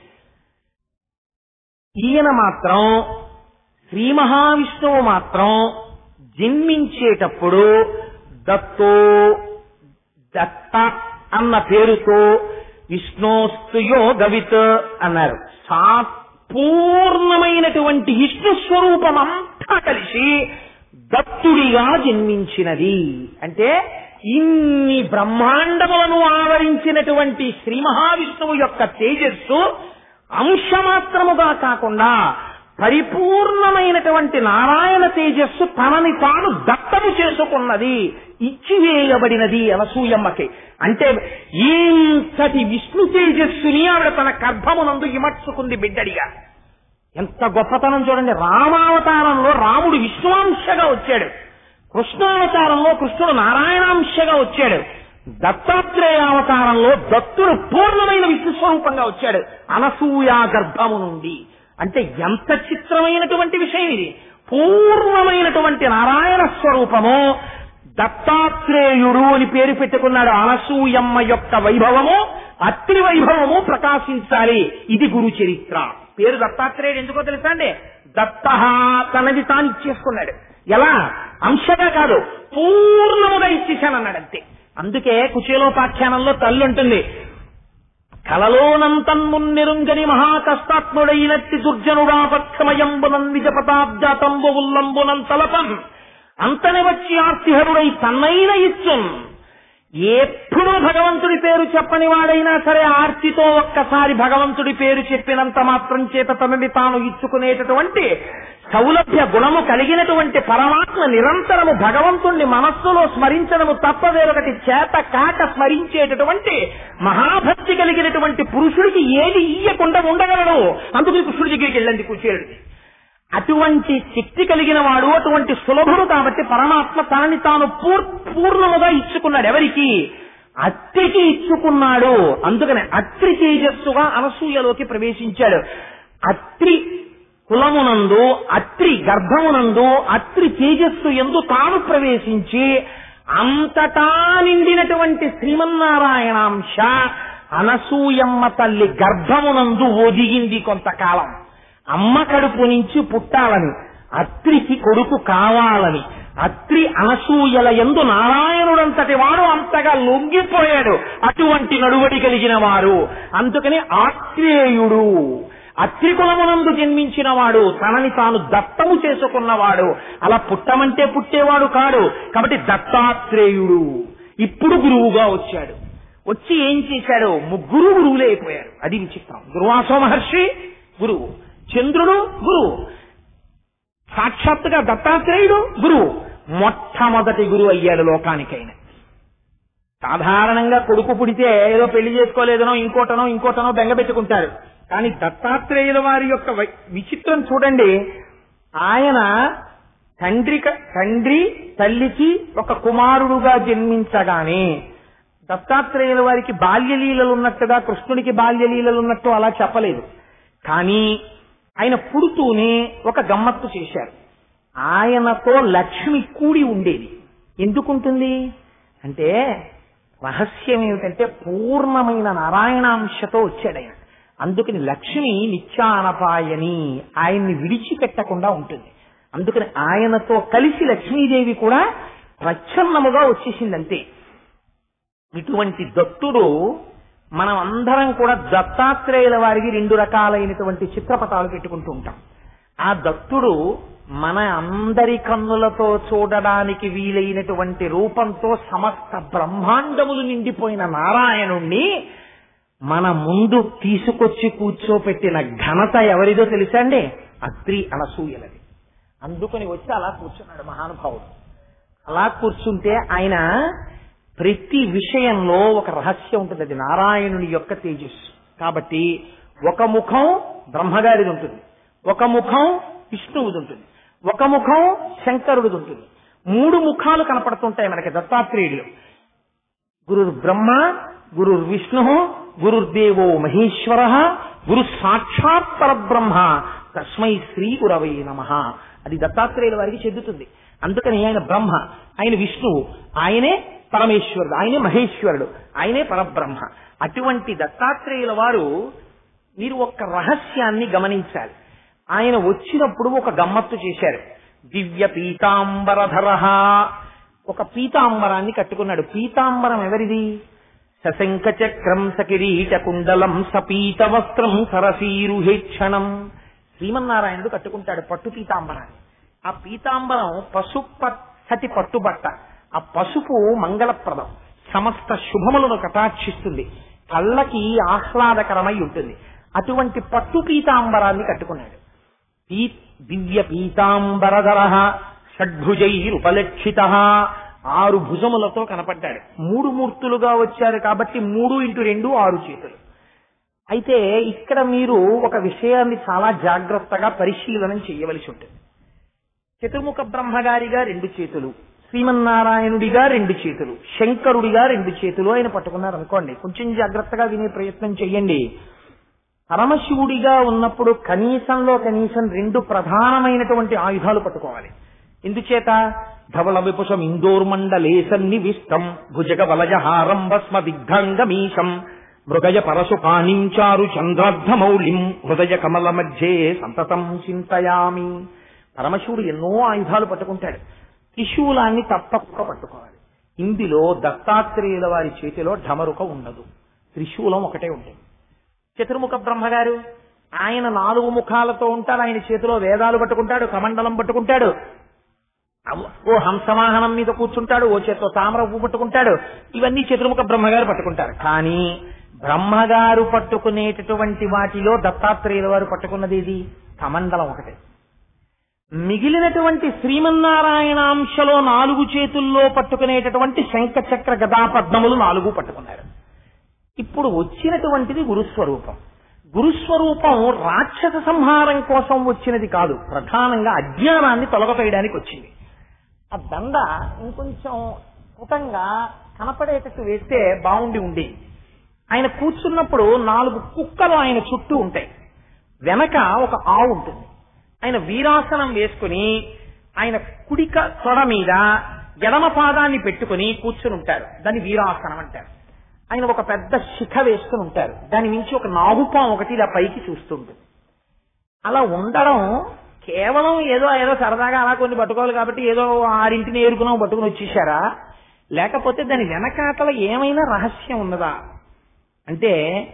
ఈయన మాత్రం శ్రీ మహావిష్ణువు మాత్రం జన్మించేటప్పుడు దత్తో దత్త అన్న పేరుతో విష్ణోస్తుయో గవిత్ అన్నారు సా పూర్ణమైనటువంటి విష్ణు స్వరూపం అంతా కలిసి దత్తుడిగా జన్మించినది అంటే ఇన్ని బ్రహ్మాండములను ఆవరించినటువంటి శ్రీ మహావిష్ణువు యొక్క తేజస్సు అంశమాత్రముగా కాకుండా పరిపూర్ణమైనటువంటి నారాయణ తేజస్సు తనని తాను దత్తము చేసుకున్నది ఇచ్చివేయబడినది అనసూయమ్మకి అంటే ఇంతటి విష్ణు తేజస్సుని ఆవిడ తన గర్భమునందు ఇమర్చుకుంది బిడ్డడిగా ఎంత గొప్పతనం చూడండి రామావతారంలో రాముడు విష్ణువాంశగా వచ్చాడు కృష్ణావతారంలో కృష్ణుడు నారాయణాంశగా వచ్చాడు దత్తాత్రేయ అవతారంలో దత్తుడు పూర్ణమైన విష్ణు స్వరూపంగా వచ్చాడు అనసూయ గర్భము నుండి అంటే ఎంత చిత్రమైనటువంటి విషయం ఇది పూర్ణమైనటువంటి నారాయణ స్వరూపము దత్తాత్రేయుడు అని పేరు పెట్టుకున్నాడు అనసూయమ్మ యొక్క వైభవము అత్రి వైభవము ప్రకాశించాలి ఇది గురు చరిత్ర పేరు దత్తాత్రేయుడు ఎందుకో తెలుసా అండి దత్త తనది తాను ఇచ్చేసుకున్నాడు ఎలా అంశగా కాదు పూర్ణముగా ఇచ్చేశానన్నాడు అంతే అందుకే కుచేలోపాఖ్యానంలో తల్లి ఉంటుంది కలలోనంతన్మున్నెరుంగని మహాకష్టాత్ముడైనట్టి దుర్జనుడాపక్షమయంబునం నిజపతాబ్జాతంబు ఉల్లంబునం తలపం అంతని వచ్చి ఆర్తిహరుడై తన్నైన ఇచ్చున్ ఎప్పుడూ భగవంతుడి పేరు చెప్పని వాడైనా సరే ఆర్తితో ఒక్కసారి భగవంతుడి పేరు చెప్పినంత మాత్రం చేత తనని తాను ఇచ్చుకునేటటువంటి సౌలభ్య గుణము కలిగినటువంటి పరమాత్మ నిరంతరము భగవంతుణ్ణి మనస్సులో స్మరించడము తప్ప వేరొకటి చేత కాక స్మరించేటటువంటి మహాభక్తి కలిగినటువంటి పురుషుడికి ఏది ఇయ్యకుండా ఉండగలడు అందుకని కృష్ణుడి దగ్గరికి వెళ్ళండి కుచేరుడి అటువంటి శక్తి కలిగిన వాడు అటువంటి సులభుడు కాబట్టి పరమాత్మ తనని తాను పూర్ పూర్ణముగా ఇచ్చుకున్నాడు ఎవరికి అత్రికి ఇచ్చుకున్నాడు అందుకని అత్రి తేజస్సుగా అనసూయలోకి ప్రవేశించాడు అత్రి కులమునందు అత్రి గర్భమునందు అత్రి తేజస్సు ఎందు తాను ప్రవేశించి అంతటా నిండినటువంటి శ్రీమన్నారాయణాంశ అనసూయమ్మ తల్లి గర్భమునందు ఒదిగింది కొంతకాలం అమ్మ కడుపు నుంచి పుట్టాలని అత్రికి కొడుకు కావాలని అత్రి అనసూయల ఎందు నారాయణుడంతటి వాడు అంతగా లొంగిపోయాడు అటువంటి నడువడి కలిగిన వారు అందుకని ఆత్రేయుడు అత్రికులమునందు జన్మించిన వాడు తనని తాను దత్తము చేసుకున్నవాడు అలా పుట్టమంటే పుట్టేవాడు కాడు కాబట్టి దత్తాత్రేయుడు ఇప్పుడు గురువుగా వచ్చాడు వచ్చి ఏం చేశాడు ముగ్గురు గురువులే అయిపోయారు అది విచిత్రం దుర్వాసో మహర్షి గురువు చంద్రుడు గురువు సాక్షాత్తుగా దత్తాత్రేయుడు గురువు మొట్టమొదటి గురువు అయ్యాడు లోకానికైనా సాధారణంగా కొడుకు పుడితే ఏదో పెళ్లి చేసుకోలేదనో ఇంకోటనో ఇంకోటనో బెంగ పెట్టుకుంటారు కానీ దత్తాత్రేయుల వారి యొక్క వై- విచిత్రం చూడండి ఆయన తండ్రి క- తండ్రి తల్లికి ఒక కుమారుడుగా జన్మించగానే దత్తాత్రేయుల వారికి బాల్యలీలలు ఉన్నట్టుగా కృష్ణుడికి బాల్యలీలలు ఉన్నట్టు అలా చెప్పలేదు కానీ ఆయన పుడుతూనే ఒక గమ్మత్తు చేశారు ఆయనతో లక్ష్మి కూడి ఉండేది ఎందుకుంటుంది అంటే రహస్యం ఏమిటంటే పూర్ణమైన నారాయణాంశతో వచ్చాడు ఆయన అందుకని లక్ష్మి నిత్యానపాయని ఆయన్ని విడిచిపెట్టకుండా ఉంటుంది అందుకని ఆయనతో కలిసి లక్ష్మీదేవి కూడా ప్రచ్ఛన్నముగా వచ్చేసింది అంతే ఇటువంటి దత్తుడు మనం అందరం కూడా దత్తాత్రేయుల వారికి రెండు రకాలైనటువంటి చిత్రపటాలు పెట్టుకుంటూ ఉంటాం ఆ దత్తుడు మన అందరి కన్నులతో చూడడానికి వీలైనటువంటి రూపంతో సమస్త బ్రహ్మాండములు నిండిపోయిన నారాయణుణ్ణి మన ముందు తీసుకొచ్చి కూర్చోపెట్టిన ఘనత ఎవరిదో తెలుసా అండి అత్రి అనసూయలది అందుకని వచ్చి అలా కూర్చున్నాడు మహానుభావుడు అలా కూర్చుంటే ఆయన ప్రతి విషయంలో ఒక రహస్యం ఉంటుంది అది నారాయణుని యొక్క తేజస్సు కాబట్టి ఒక ముఖం బ్రహ్మగారిది ఉంటుంది ఒక ముఖం విష్ణువుది ఉంటుంది ఒక ముఖం శంకరుడిది ఉంటుంది మూడు ముఖాలు కనపడుతుంటాయి మనకి దత్తాత్రేయుడు గురుర్ బ్రహ్మ గురుర్ విష్ణు గురుర్దేవో మహేశ్వర గురు సాక్షాత్ పరబ్రహ్మ తస్మై శ్రీ గురవై నమ అది దత్తాత్రేయుల వారికి చెందుతుంది అందుకని ఆయన బ్రహ్మ ఆయన విష్ణువు ఆయనే పరమేశ్వరుడు ఆయనే మహేశ్వరుడు ఆయనే పరబ్రహ్మ అటువంటి దత్తాత్రేయుల వారు మీరు ఒక్క రహస్యాన్ని గమనించాలి ఆయన వచ్చినప్పుడు ఒక గమ్మత్తు చేశారు దివ్య పీతాంబరధర ఒక పీతాంబరాన్ని కట్టుకున్నాడు పీతాంబరం ఎవరిది సశంఖ చక్రం సకిరీట కుండలం సపీత వస్త్రం సరసీరుహేక్షణం శ్రీమన్నారాయణుడు కట్టుకుంటాడు పట్టు పీతాంబరాన్ని ఆ పీతాంబరం పసుపు పచ్చటి పట్టుబట్ట ఆ పసుపు మంగళప్రదం సమస్త శుభములను కటాక్షిస్తుంది కళ్ళకి ఆహ్లాదకరమై ఉంటుంది అటువంటి పట్టు పీతాంబరాన్ని కట్టుకున్నాడు పీ దివ్య పీతాంబరధర షడ్భుజైరుపలక్షిత ఆరు భుజములతో కనపడ్డాడు మూడు మూర్తులుగా వచ్చారు కాబట్టి మూడు ఇంటూ రెండు ఆరు చేతులు అయితే ఇక్కడ మీరు ఒక విషయాన్ని చాలా జాగ్రత్తగా పరిశీలనం చేయవలసి ఉంటుంది చతుర్ముఖ బ్రహ్మగారిగా రెండు చేతులు శ్రీమన్నారాయణుడిగా రెండు చేతులు శంకరుడిగా రెండు చేతులు ఆయన పట్టుకున్నారు అనుకోండి కొంచెం జాగ్రత్తగా వినే ప్రయత్నం చెయ్యండి పరమశివుడిగా ఉన్నప్పుడు కనీసంలో కనీసం రెండు ప్రధానమైనటువంటి ఆయుధాలు పట్టుకోవాలి ఎందుచేత ధవళ విపుషం ఇందోర్మండలే సన్నివిష్టం భుజగ వలజహారం భస్మ దిగ్ధాంగమీశం మృగయ పరశు పాణించారు చంద్రార్ధమౌళిం హృదయ కమల మధ్యే సంతతం చింతయామి పరమశివుడు ఎన్నో ఆయుధాలు పట్టుకుంటాడు త్రిశూలాన్ని తప్పక పట్టుకోవాలి ఇందులో దత్తాత్రేయుల వారి చేతిలో ఢమరుక ఉండదు త్రిశూలం ఒకటే ఉంటుంది చతుర్ముఖ బ్రహ్మగారు ఆయన నాలుగు ముఖాలతో ఉంటాడు ఆయన చేతిలో వేదాలు పట్టుకుంటాడు కమండలం పట్టుకుంటాడు ఓ హంసవాహనం మీద కూర్చుంటాడు ఓ చేతిలో తామర పువ్వు పట్టుకుంటాడు ఇవన్నీ చతుర్ముఖ బ్రహ్మగారు పట్టుకుంటారు కానీ బ్రహ్మగారు పట్టుకునేటటువంటి వాటిలో దత్తాత్రేయుల వారు పట్టుకున్నది ఇది కమండలం ఒకటే మిగిలినటువంటి శ్రీమన్నారాయణాంశలో నాలుగు చేతుల్లో పట్టుకునేటటువంటి శంఖ చక్ర గదా పద్మములు నాలుగు పట్టుకున్నారు ఇప్పుడు వచ్చినటువంటిది గురుస్వరూపం గురుస్వరూపం రాక్షస సంహారం కోసం వచ్చినది కాదు ప్రధానంగా అజ్ఞానాన్ని తొలగపేయడానికి వచ్చింది ఆ దండ ఇంకొంచెం పుటంగా కనపడేటట్టు వేస్తే బాగుండి ఉండేది ఆయన కూర్చున్నప్పుడు నాలుగు కుక్కలు ఆయన చుట్టూ ఉంటాయి వెనక ఒక ఆవు ఉంటుంది ఆయన వీరాసనం వేసుకుని ఆయన కుడిక తొడ మీద ఎడమ పాదాన్ని పెట్టుకుని కూర్చుని ఉంటారు దాన్ని వీరాసనం అంటారు ఆయన ఒక పెద్ద శిఖ వేసుకుని ఉంటారు దాని నుంచి ఒక నాగుపాం ఒకటి ఇలా పైకి చూస్తుంటుంది అలా ఉండడం కేవలం ఏదో ఏదో సరదాగా అలా కొన్ని పట్టుకోవాలి కాబట్టి ఏదో ఆరింటిని ఏరుకున్నాం పట్టుకుని వచ్చేసారా లేకపోతే దాని వెనకాతల ఏమైనా రహస్యం ఉన్నదా అంటే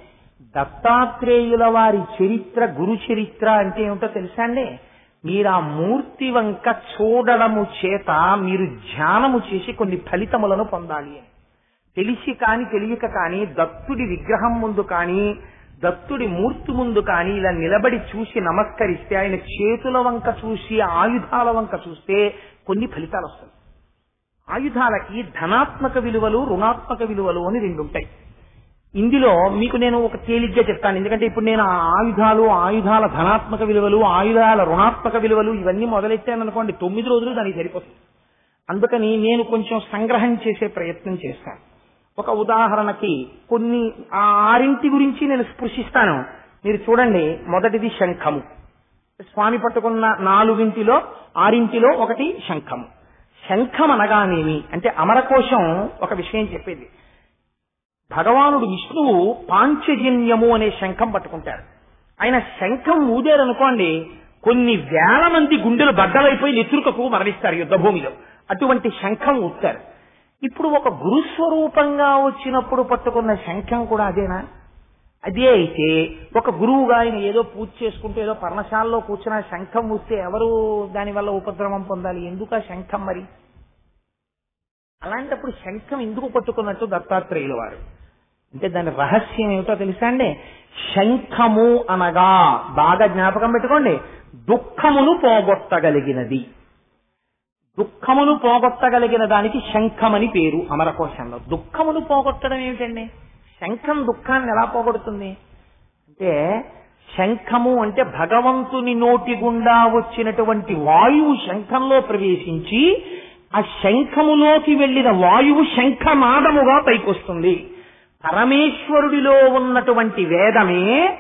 దత్తాత్రేయుల వారి చరిత్ర గురు చరిత్ర అంటే ఏమిటో తెలుసా అండి మీరు ఆ మూర్తి వంక చూడడము చేత మీరు ధ్యానము చేసి కొన్ని ఫలితములను పొందాలి అని తెలిసి కాని తెలియక కాని దత్తుడి విగ్రహం ముందు కానీ దత్తుడి మూర్తి ముందు కానీ ఇలా నిలబడి చూసి నమస్కరిస్తే ఆయన చేతుల వంక చూసి ఆయుధాల వంక చూస్తే కొన్ని ఫలితాలు వస్తాయి ఆయుధాలకి ధనాత్మక విలువలు రుణాత్మక విలువలు అని రెండు ఉంటాయి ఇందులో మీకు నేను ఒక తేలిగ్గా చెప్తాను ఎందుకంటే ఇప్పుడు నేను ఆ ఆయుధాలు ఆయుధాల ధనాత్మక విలువలు ఆయుధాల రుణాత్మక విలువలు ఇవన్నీ మొదలెట్టాను అనుకోండి తొమ్మిది రోజులు దానికి సరిపోతుంది అందుకని నేను కొంచెం సంగ్రహం చేసే ప్రయత్నం చేస్తాను ఒక ఉదాహరణకి కొన్ని ఆ ఆరింటి గురించి నేను స్పృశిస్తాను మీరు చూడండి మొదటిది శంఖము స్వామి పట్టుకున్న నాలుగింటిలో ఆరింటిలో ఒకటి శంఖము శంఖం అనగానేమి అంటే అమరకోశం ఒక విషయం చెప్పేది భగవానుడు విష్ణువు పాంచజన్యము అనే శంఖం పట్టుకుంటాడు ఆయన శంఖం ఊదారనుకోండి కొన్ని వేల మంది గుండెలు బద్దలైపోయి నెత్రుకకు మరణిస్తారు యుద్ధభూమిలో అటువంటి శంఖం ఊస్తారు ఇప్పుడు ఒక గురుస్వరూపంగా వచ్చినప్పుడు పట్టుకున్న శంఖం కూడా అదేనా అదే అయితే ఒక గురువుగా ఆయన ఏదో పూజ చేసుకుంటూ ఏదో పర్ణశాలలో కూర్చున్న శంఖం ఊస్తే ఎవరు దానివల్ల ఉపద్రవం పొందాలి ఎందుకు ఆ శంఖం మరి అలాంటప్పుడు శంఖం ఎందుకు పట్టుకున్నట్టు దత్తాత్రేయుల వారు అంటే దాని రహస్యం ఏమిటో తెలుసా అండి శంఖము అనగా బాగా జ్ఞాపకం పెట్టుకోండి దుఃఖమును పోగొట్టగలిగినది దుఃఖమును పోగొట్టగలిగిన దానికి శంఖమని పేరు అమరకోశంలో దుఃఖమును పోగొట్టడం ఏమిటండి శంఖం దుఃఖాన్ని ఎలా పోగొడుతుంది అంటే శంఖము అంటే భగవంతుని నోటి గుండా వచ్చినటువంటి వాయువు శంఖంలో ప్రవేశించి ఆ శంఖములోకి వెళ్లిన వాయువు శంఖనాదముగా పైకొస్తుంది పరమేశ్వరుడిలో ఉన్నటువంటి వేదమే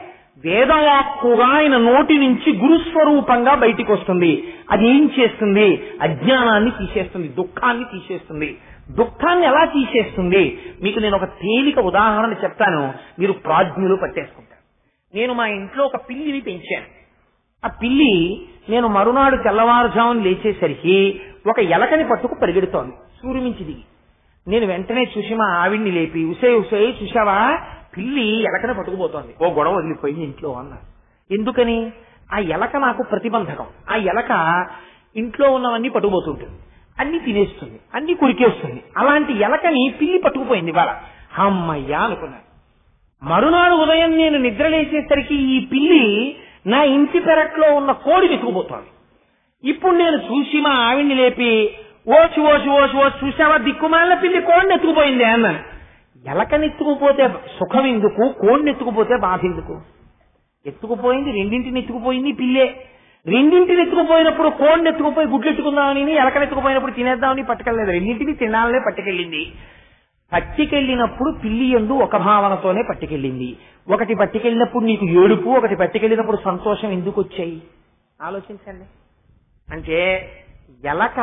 వేదవాక్కుగా ఆయన నోటి నుంచి గురుస్వరూపంగా బయటికి వస్తుంది అది ఏం చేస్తుంది అజ్ఞానాన్ని తీసేస్తుంది దుఃఖాన్ని తీసేస్తుంది దుఃఖాన్ని ఎలా తీసేస్తుంది మీకు నేను ఒక తేలిక ఉదాహరణ చెప్తాను మీరు ప్రాజ్ఞులు పట్టేసుకుంటారు నేను మా ఇంట్లో ఒక పిల్లిని పెంచాను ఆ పిల్లి నేను మరునాడు తెల్లవారుజామున లేచేసరికి ఒక ఎలకని పట్టుకు పరిగెడుతోంది సూర్యుమించి దిగి నేను వెంటనే చూసి మా ఆవిడ్ని లేపి ఉసే ఉసే చూసావా పిల్లి ఎలకని పట్టుకుపోతోంది ఓ గొడవ వదిలిపోయింది ఇంట్లో అన్న ఎందుకని ఆ ఎలక నాకు ప్రతిబంధకం ఆ ఎలక ఇంట్లో ఉన్నవన్నీ పట్టుకుపోతుంటుంది అన్ని తినేస్తుంది అన్ని కురికేస్తుంది అలాంటి ఎలకని పిల్లి పట్టుకుపోయింది ఇవాళ అమ్మయ్యా అనుకున్నాను మరునాడు ఉదయం నేను నిద్రలేసేసరికి ఈ పిల్లి నా ఇంటి పెరట్లో ఉన్న కోడి వెతుకుపోతోంది ఇప్పుడు నేను చూసి మా ఆవిడ్ని లేపి ఓచి ఓచి ఓచి ఓచి చూసావా దిక్కుమాలిన పిల్లి కోడిని ఎత్తుకుపోయింది అన్నాను ఎలకనెత్తుకుపోతే సుఖం ఎందుకు కోడిని ఎత్తుకుపోతే బాధ ఎందుకు ఎత్తుకుపోయింది రెండింటిని ఎత్తుకుపోయింది పిల్లే రెండింటిని ఎత్తుకుపోయినప్పుడు కోడిని ఎత్తుకుపోయి గుడ్లు ఎత్తుకుందామని ఎలకని ఎత్తుకుపోయినప్పుడు తినేద్దామని పట్టుకెళ్ళలేదు రెండింటిని తినాలనే పట్టుకెళ్ళింది పట్టుకెళ్ళినప్పుడు పిల్లి ఎందు ఒక భావనతోనే పట్టుకెళ్ళింది ఒకటి పట్టుకెళ్ళినప్పుడు నీకు ఏడుపు ఒకటి పట్టుకెళ్ళినప్పుడు సంతోషం ఎందుకు వచ్చాయి ఆలోచించండి అంటే ఎలక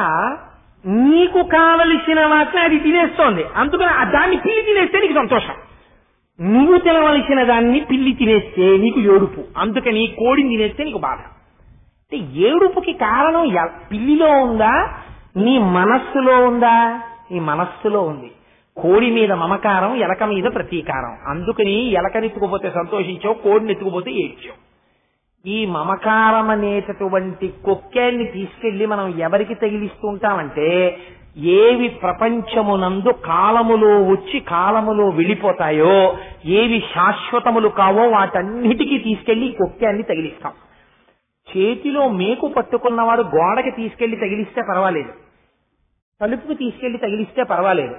నీకు కావలసిన వాటిని అది తినేస్తోంది అందుకని ఆ దాన్ని పిల్లి తినేస్తే నీకు సంతోషం నువ్వు తినవలసిన దాన్ని పిల్లి తినేస్తే నీకు ఏడుపు అందుకని కోడిని తినేస్తే నీకు బాధ అంటే ఏడుపుకి కారణం ఎ- పిల్లిలో ఉందా నీ మనస్సులో ఉందా నీ మనస్సులో ఉంది కోడి మీద మమకారం ఎలక మీద ప్రతీకారం అందుకని ఎలకనెత్తుకుపోతే సంతోషించావు కోడిని ఎత్తుకుపోతే ఏడ్చావు ఈ మమకారం అనేటటువంటి కొక్కేన్ని తీసుకెళ్లి మనం ఎవరికి తగిలిస్తూ ఉంటామంటే ఏవి ప్రపంచమునందు కాలములో వచ్చి కాలములో వెళ్ళిపోతాయో ఏవి శాశ్వతములు కావో వాటన్నిటికీ తీసుకెళ్లి ఈ కొక్కేన్ని తగిలిస్తాం చేతిలో మేకు పట్టుకున్నవాడు గోడకి తీసుకెళ్లి తగిలిస్తే పర్వాలేదు తలుపుకి తీసుకెళ్లి తగిలిస్తే పర్వాలేదు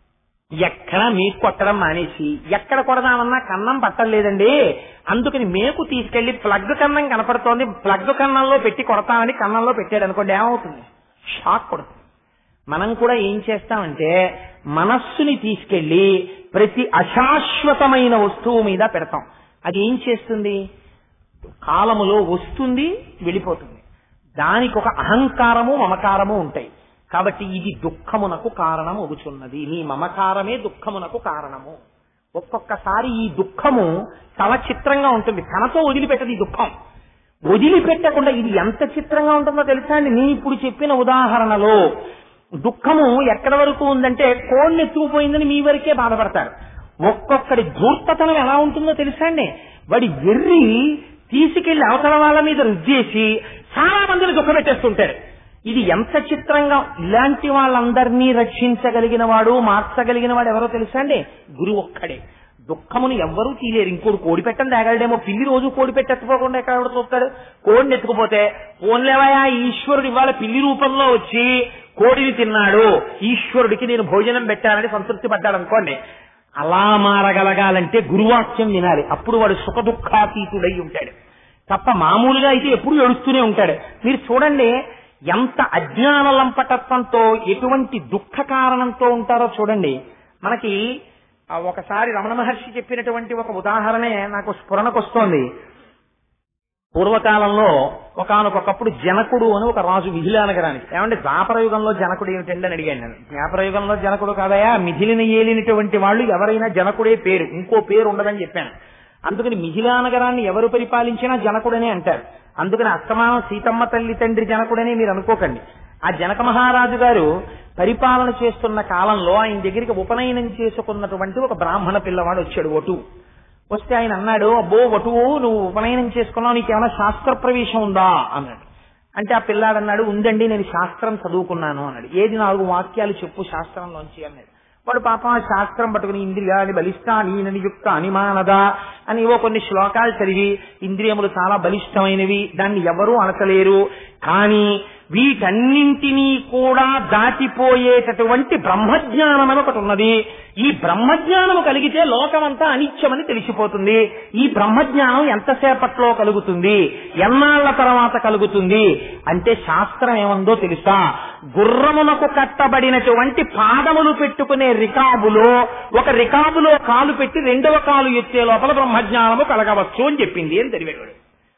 ఎక్కడ మేకు కొట్టడం మానేసి ఎక్కడ కొడదామన్నా కన్నం పట్టలేదండి అందుకని మేకు తీసుకెళ్లి ప్లగ్ కన్నం కనపడుతోంది ప్లగ్ కన్నంలో పెట్టి కొడతామని కన్నంలో పెట్టాడు అనుకోండి ఏమవుతుంది షాక్ కొడుతుంది మనం కూడా ఏం చేస్తామంటే మనస్సుని తీసుకెళ్లి ప్రతి అశాశ్వతమైన వస్తువు మీద పెడతాం అది ఏం చేస్తుంది కాలములో వస్తుంది వెళ్ళిపోతుంది దానికి ఒక అహంకారము మమకారము ఉంటాయి కాబట్టి ఇది దుఃఖమునకు కారణం అవుతున్నది నీ మమకారమే దుఃఖమునకు కారణము ఒక్కొక్కసారి ఈ దుఃఖము చాలా చిత్రంగా ఉంటుంది తనతో వదిలిపెట్టదు ఈ దుఃఖం వదిలిపెట్టకుండా ఇది ఎంత చిత్రంగా ఉంటుందో తెలుసా అండి నేను ఇప్పుడు చెప్పిన ఉదాహరణలో దుఃఖము ఎక్కడి వరకు ఉందంటే కోడిని ఎత్తుకుపోయిందని మీ వరకే బాధపడతారు ఒక్కొక్కడి ధూర్తతనం ఎలా ఉంటుందో తెలుసా అండి వాడి వెర్రి తీసుకెళ్లి అవతల వాళ్ళ మీద రుద్దేసి చాలా మందిని దుఃఖపెట్టేస్తుంటాడు ఇది ఎంత చిత్రంగా ఇలాంటి వాళ్ళందరినీ రక్షించగలిగిన వాడు మార్చగలిగిన వాడు ఎవరో తెలుసా అండి గురువు ఒక్కడే దుఃఖమును ఎవ్వరూ తీలేరు ఇంకోటి కోడి పెట్టని తేగలడేమో పిల్లి రోజు కోడి పెట్టకపోకుండా ఎక్కడ చూస్తాడు కోడిని ఎత్తుకుపోతే పోన్లేవయా ఈశ్వరుడు ఇవాళ పిల్లి రూపంలో వచ్చి కోడిని తిన్నాడు ఈశ్వరుడికి నేను భోజనం పెట్టానని సంతృప్తి పడ్డాడు అనుకోండి అలా మారగలగాలంటే గురువాక్యం వినాలి అప్పుడు వాడు సుఖ దుఃఖాతీతుడై ఉంటాడు తప్ప మామూలుగా అయితే ఎప్పుడు ఏడుస్తూనే ఉంటాడు మీరు చూడండి ఎంత అజ్ఞాన లంపటత్వంతో ఎటువంటి దుఃఖ కారణంతో ఉంటారో చూడండి మనకి ఆ ఒకసారి రమణ మహర్షి చెప్పినటువంటి ఒక ఉదాహరణే నాకు స్ఫురణకొస్తోంది పూర్వకాలంలో ఒకానొకప్పుడు జనకుడు అని ఒక రాజు మిథిలా నగరానికి ఏమంటే ద్వాపర యుగంలో జనకుడు ఏమిటండి అని అడిగాను నేను ద్వాపర యుగంలో జనకుడు కాదయా మిథిలిని ఏలినటువంటి వాళ్ళు ఎవరైనా జనకుడే పేరు ఇంకో పేరు ఉండదని చెప్పాను అందుకని మిథిలా నగరాన్ని ఎవరు పరిపాలించినా జనకుడనే అంటారు అందుకని అస్తమానం సీతమ్మ తల్లి తండ్రి జనకుడని మీరు అనుకోకండి ఆ జనక మహారాజు గారు పరిపాలన చేస్తున్న కాలంలో ఆయన దగ్గరికి ఉపనయనం చేసుకున్నటువంటి ఒక బ్రాహ్మణ పిల్లవాడు వచ్చాడు ఒటు వస్తే ఆయన అన్నాడు అబ్బో వటువు నువ్వు ఉపనయనం చేసుకున్నావు నీకేమైనా శాస్త్ర ప్రవేశం ఉందా అన్నాడు అంటే ఆ పిల్లాడు అన్నాడు ఉందండి నేను శాస్త్రం చదువుకున్నాను అన్నాడు ఏది నాలుగు వాక్యాలు చెప్పు శాస్త్రంలోంచి అన్నాడు వాడు పాపం ఆ శాస్త్రం పట్టుకుని ఇంద్రియాన్ని బలిష్టాని నియుక్త అనిమానదా అని ఏవో కొన్ని శ్లోకాలు చదివి ఇంద్రియములు చాలా బలిష్టమైనవి దాన్ని ఎవరూ అనకలేరు కానీ వీటన్నింటినీ కూడా దాటిపోయేటటువంటి బ్రహ్మజ్ఞానం అని ఒకటి ఉన్నది ఈ బ్రహ్మజ్ఞానము కలిగితే లోకమంతా అనిత్యమని తెలిసిపోతుంది ఈ బ్రహ్మజ్ఞానం ఎంతసేపట్లో కలుగుతుంది ఎన్నాళ్ల తర్వాత కలుగుతుంది అంటే శాస్త్రం ఏముందో తెలుసా గుర్రమునకు కట్టబడినటువంటి పాదములు పెట్టుకునే రికాబులో ఒక రికాబులో కాలు పెట్టి రెండవ కాలు ఎత్తే లోపల బ్రహ్మజ్ఞానము కలగవచ్చు అని చెప్పింది అని తెలివాడు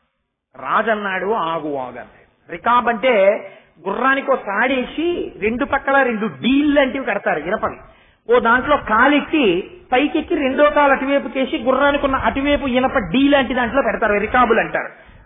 రాజన్నాడు ఆగు ఆగన్నాడు రికాబ్ అంటే గుర్రానికి ఒక తాడేసి రెండు పక్కల రెండు డీల్ లాంటివి కడతారు ఇనపని ఓ దాంట్లో కాలెక్కి పైకెక్కి రెండో కాలు అటువైపు కేసి గుర్రానికి ఉన్న అటువైపు ఇనప డీ లాంటి దాంట్లో పెడతారు రికాబులు అంటారు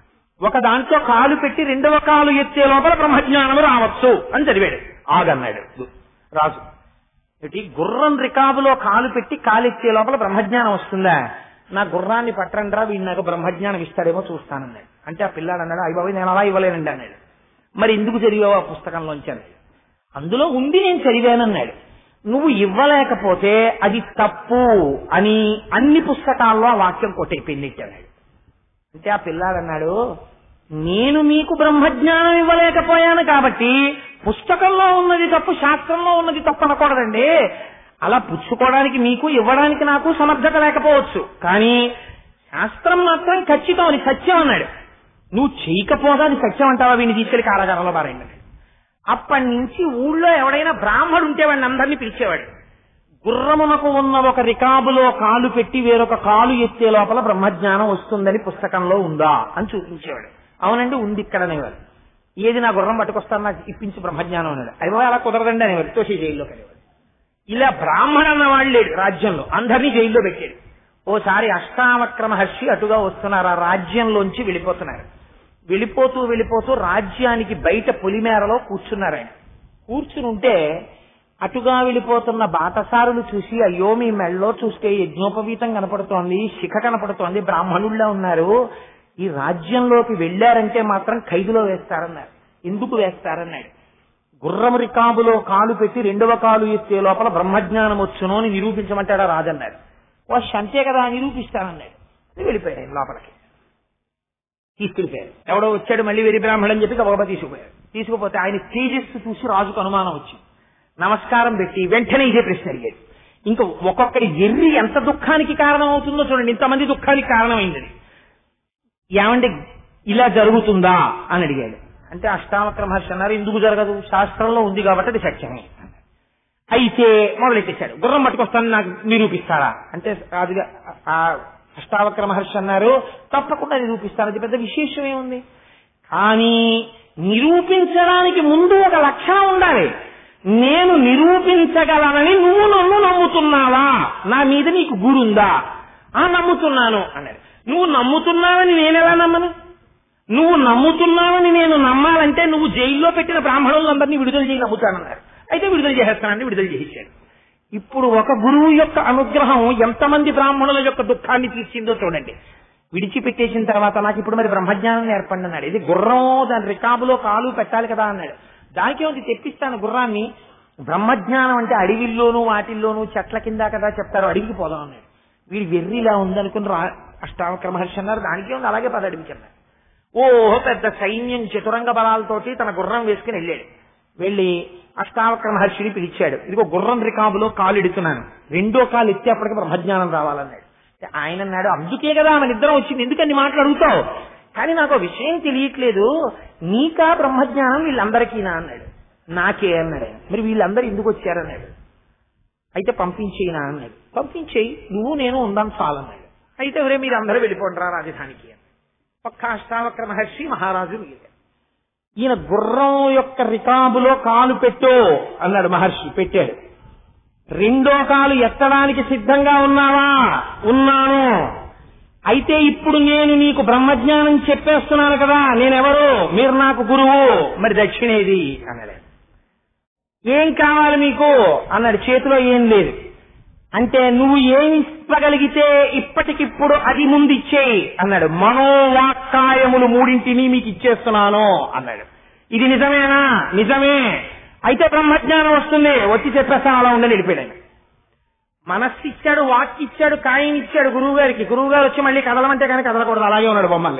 ఒక దాంట్లో కాలు పెట్టి రెండవ కాలు ఎత్తే లోపల బ్రహ్మజ్ఞానము రావచ్చు అని చదివాడు ఆగన్నాడు రాజు ఇటు గుర్రం రికాబులో కాలు పెట్టి కాలెత్తే లోపల బ్రహ్మజ్ఞానం వస్తుందా నా గుర్రాన్ని పట్టండ్రా వీడు నాకు బ్రహ్మజ్ఞానం ఇస్తాడేమో చూస్తానన్నాడు అంటే ఆ పిల్లాడు అన్నాడు అయ్యి బాబు నేను అలా ఇవ్వలేనండి అన్నాడు మరి ఎందుకు చదివావు ఆ పుస్తకంలోంచి అన్నాడు అందులో ఉంది నేను చదివానన్నాడు నువ్వు ఇవ్వలేకపోతే అది తప్పు అని అన్ని పుస్తకాల్లో ఆ వాక్యం కొట్టైపోయింది అన్నాడు అంటే ఆ పిల్లాడు అన్నాడు నేను మీకు బ్రహ్మజ్ఞానం ఇవ్వలేకపోయాను కాబట్టి పుస్తకంలో ఉన్నది తప్పు శాస్త్రంలో ఉన్నది తప్పు అనకూడదండి అలా పుచ్చుకోవడానికి మీకు ఇవ్వడానికి నాకు సమర్థత లేకపోవచ్చు కానీ శాస్త్రం మాత్రం ఖచ్చితం అని సత్యం అన్నాడు నువ్వు చేయకపోగా అది సత్యం అంటావా వీడిని తీసుకెళ్లి కారాగారంలో పారాయండి అప్పటి నుంచి ఊళ్ళో ఎవడైనా బ్రాహ్మడు ఉంటే వాడిని అందరినీ పిలిచేవాడు గుర్రమునకు ఉన్న ఒక రికాబులో కాలు పెట్టి వేరొక కాలు ఎత్తే లోపల బ్రహ్మజ్ఞానం వస్తుందని పుస్తకంలో ఉందా అని చూపించేవాడు అవునండి ఉంది ఇక్కడ అనేవాడు ఏది నా గుర్రం పట్టుకొస్తాను నాకు ఇప్పించి బ్రహ్మజ్ఞానం అన్నాడు అయ్యో అలా కుదరదండి అనేవాడు తోసి జైల్లోకి అనేవాడు ఇలా బ్రాహ్మణ అన్నవాడు లేడు రాజ్యంలో అందరినీ జైల్లో పెట్టాడు ఓసారి అష్టావక్ర మహర్షి అటుగా వస్తున్నారు ఆ రాజ్యంలోంచి వెళ్ళిపోతున్నారు వెళ్ళిపోతూ వెళ్ళిపోతూ రాజ్యానికి బయట పొలిమేరలో కూర్చున్నారు ఆయన కూర్చుని ఉంటే అటుగా వెళ్ళిపోతున్న బాటసారులు చూసి అయ్యో మీ మెళ్ళలో చూస్తే యజ్ఞోపవీతం కనపడుతోంది శిఖ కనపడుతోంది బ్రాహ్మణుల్లా ఉన్నారు ఈ రాజ్యంలోకి వెళ్ళారంటే మాత్రం ఖైదులో వేస్తారన్నారు ఎందుకు వేస్తారన్నాడు గుర్రం రికాబులో కాలు పెట్టి రెండవ కాలు ఎత్తే లోపల బ్రహ్మజ్ఞానం వచ్చును అని నిరూపించమంటాడా రాజన్నాడు ఓ అంతే కదా నిరూపిస్తానన్నాడు వెళ్ళిపోయాడు ఆయన లోపలికి తీసుకెళ్ళిపోయారు ఎవడో వచ్చాడు మళ్ళీ వెరి బ్రాహ్మణుడు అని చెప్పి గబగబా తీసుకుపోయారు తీసుకుపోతే ఆయన తేజస్సు చూసి రాజుకు అనుమానం వచ్చింది నమస్కారం పెట్టి వెంటనే ఇదే ప్రశ్న అడిగాడు ఇంకా ఒక్కొక్కడి ఎర్రి ఎంత దుఃఖానికి కారణం అవుతుందో చూడండి ఇంతమంది దుఃఖానికి కారణమైంది అది. ఏమండి ఇలా జరుగుతుందా అని అడిగాడు అంటే అష్టావక్ర మహర్షి అన్నారు ఎందుకు జరగదు శాస్త్రంలో ఉంది కాబట్టి అది సత్యమే అయితే మొదలెట్టేశాడు గుర్రం పట్టుకొస్తాను నాకు నిరూపిస్తారా అంటే రాజుగా ఆ అష్టావక్ర మహర్షి అన్నారు తప్పకుండా నిరూపిస్తాను అది పెద్ద విశేషం ఏముంది కానీ నిరూపించడానికి ముందు ఒక లక్షణం ఉండాలి నేను నిరూపించగలనని నువ్వు నన్ను నమ్ముతున్నావా నా మీద నీకు గురుందా ఆ నమ్ముతున్నాను అన్నాడు నువ్వు నమ్ముతున్నావని నేను ఎలా నమ్మను నువ్వు నమ్ముతున్నావని నేను నమ్మాలంటే నువ్వు జైల్లో పెట్టిన బ్రాహ్మణులందరినీ విడుదల చేయి నమ్ముతానన్నారు అయితే విడుదల చేసేస్తానని విడుదల చేయించాడు ఇప్పుడు ఒక గురువు యొక్క అనుగ్రహం ఎంతమంది బ్రాహ్మణుల యొక్క దుఃఖాన్ని తీర్చిందో చూడండి విడిచిపెట్టేసిన తర్వాత నాకు ఇప్పుడు మరి బ్రహ్మజ్ఞానం ఏర్పడి అన్నాడు ఇది గుర్రం దాని రికాబులో కాలు పెట్టాలి కదా అన్నాడు దానికి ఏమిటి తెప్పిస్తాను గుర్రాన్ని బ్రహ్మజ్ఞానం అంటే అడవిల్లోనూ వాటిల్లోనూ చెట్ల కింద కదా చెప్తారు అడవికి పోదాం అన్నాడు వీడి వెర్రిలా ఉందనుకుని రా అష్టావక్ర మహర్షి అన్నారు దానికి ఉంది అలాగే పద అడవికి అన్నారు ఓ పెద్ద సైన్యం చతురంగ బలాలతోటి తన గుర్రం వేసుకుని వెళ్ళాడు వెళ్ళి అష్టావక్ర మహర్షిని పిలిచాడు ఇదిగో గుర్రం రికాబులో కాలు ఎడుతున్నాను రెండో కాలు ఎత్తే అప్పటికి బ్రహ్మజ్ఞానం రావాలన్నాడు అంటే ఆయన అన్నాడు అందుకే కదా మన ఇద్దరం వచ్చింది ఎందుకని మాటలు అడుగుతావు కానీ నాకు ఒక విషయం తెలియట్లేదు నీకా బ్రహ్మజ్ఞానం వీళ్ళందరికీనా అన్నాడు నాకే అన్నాడు ఆయన. మరి వీళ్ళందరూ ఎందుకు వచ్చారన్నాడు అయితే పంపించేయినా అన్నాడు పంపించేయి నువ్వు నేను ఉందాం చాలన్నాడు అయితే ఎవరే మీరు అందరూ వెళ్ళిపోండిరా రాజధానికి అని ఒక్క అష్టావక్ర మహర్షి మహారాజు మిగిలారు ఈయన గుర్రం యొక్క రికాబులో కాలు పెట్టు అన్నాడు మహర్షి పెట్టాడు రెండో కాలు ఎత్తడానికి సిద్ధంగా ఉన్నావా ఉన్నాను అయితే ఇప్పుడు నేను నీకు బ్రహ్మజ్ఞానం చెప్పేస్తున్నాను కదా నేనెవరు మీరు నాకు గురువు మరి దక్షిణేది అన్నాడు ఆయన. ఏం కావాలి మీకు అన్నాడు చేతిలో ఏం లేదు అంటే నువ్వు ఏమి ఇవ్వగలిగితే ఇప్పటికిప్పుడు అది ముందు ఇచ్చేయి అన్నాడు మనోవాక్కాయములు మూడింటిని మీకు ఇచ్చేస్తున్నాను అన్నాడు ఇది నిజమేనా నిజమే అయితే బ్రహ్మజ్ఞానం వస్తుంది వచ్చి చెప్పేస్తాను అలా ఉండని వెళ్ళిపోయాడు ఆయన. మనస్సు ఇచ్చాడు వాక్ ఇచ్చాడు కాయం ఇచ్చాడు గురువు గారికి గురువు గారు వచ్చి మళ్ళీ కదలమంటే కానీ కదలకూడదు అలాగే ఉన్నాడు బొమ్మల్ని